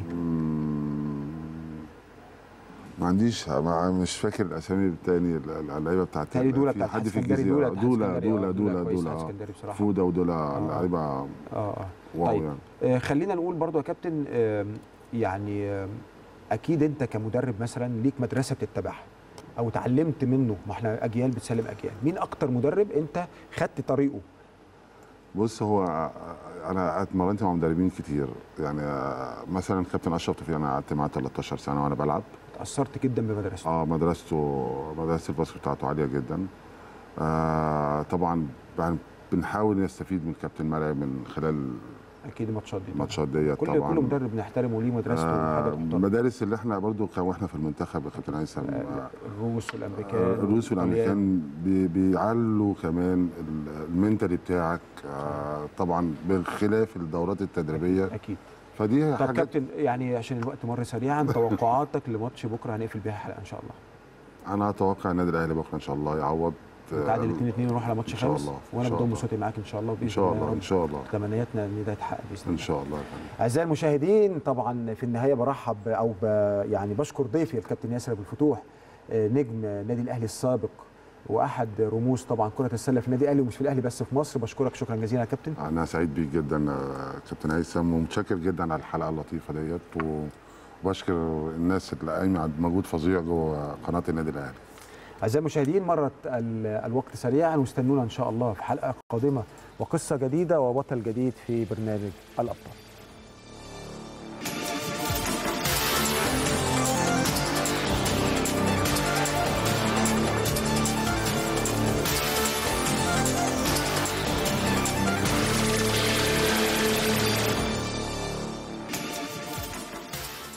ما عنديش ما مش فاكر الاسامي التاني اللعيبه بتاعت تاني دولة في بتاعت حد في الاسكندري، الجزيره دولة بتاعت دولا الاسكندري، دولا آه، دولا دولا كويس دولا بتاعت الاسكندري بصراحة. فوده ودولا آه. لعيبه اه اه واو طيب يعني آه خلينا نقول برضو يا كابتن آه يعني آه اكيد انت كمدرب مثلا ليك مدرسه بتتبعها او اتعلمت منه ما احنا اجيال بتسلم اجيال مين اكتر مدرب انت خدت طريقه بص هو انا اتمرنت مع مدربين كتير يعني مثلا كابتن اشرف توفيق انا قعدت معاه 13 سنه وانا بلعب اتاثرت جدا بمدرسته اه مدرسته مدرسه الباسكت بتاعته عاليه جدا آه طبعا يعني بنحاول نستفيد من كابتن مرعي من خلال اكيد الماتشات دي الماتشات ديت كل طبعا كل مدرب نحترمه ليه مدرسته آه وحاجه محترمه المدارس اللي احنا برضو كان واحنا في المنتخب يا كابتن هيثم آه الروس والامريكان آه، الروس والامريكان بي- بيعلوا كمان ال- المنتالي بتاعك آه طبعا بخلاف الدورات التدريبيه اكيد فدي طب حاجات كابتن يعني عشان الوقت مر سريعا توقعاتك لماتش بكره هنقفل بيها الحلقه ان شاء الله انا اتوقع النادي الاهلي بكره ان شاء الله يعوض آه، نتعادل 2 2 ونروح على ماتش إن شاء خامس الله، إن وانا شاء بضم الله. صوتي معاك ان شاء الله باذن ان شاء يا الله رب. ان شاء الله تمنياتنا ان ده يتحقق باذن الله ان شاء الله يا فندم. اعزائي المشاهدين طبعا في النهايه برحب او ب يعني بشكر ضيفي الكابتن ياسر ابو الفتوح آه، نجم نادي الاهلي السابق واحد رموز طبعا كره السله في النادي الاهلي ومش في الاهلي بس في مصر بشكرك شكرا جزيلا يا كابتن انا سعيد بيك جدا آه، كابتن هيثم ومتشكر جدا على الحلقه اللطيفه ديت و- وبشكر الناس اللي قايمه على مجهود فظيع جوه قناه النادي الاهلي اعزائي المشاهدين مرت ال- الوقت سريعا واستنونا ان شاء الله في حلقه قادمه وقصه جديده وبطل جديد في برنامج الابطال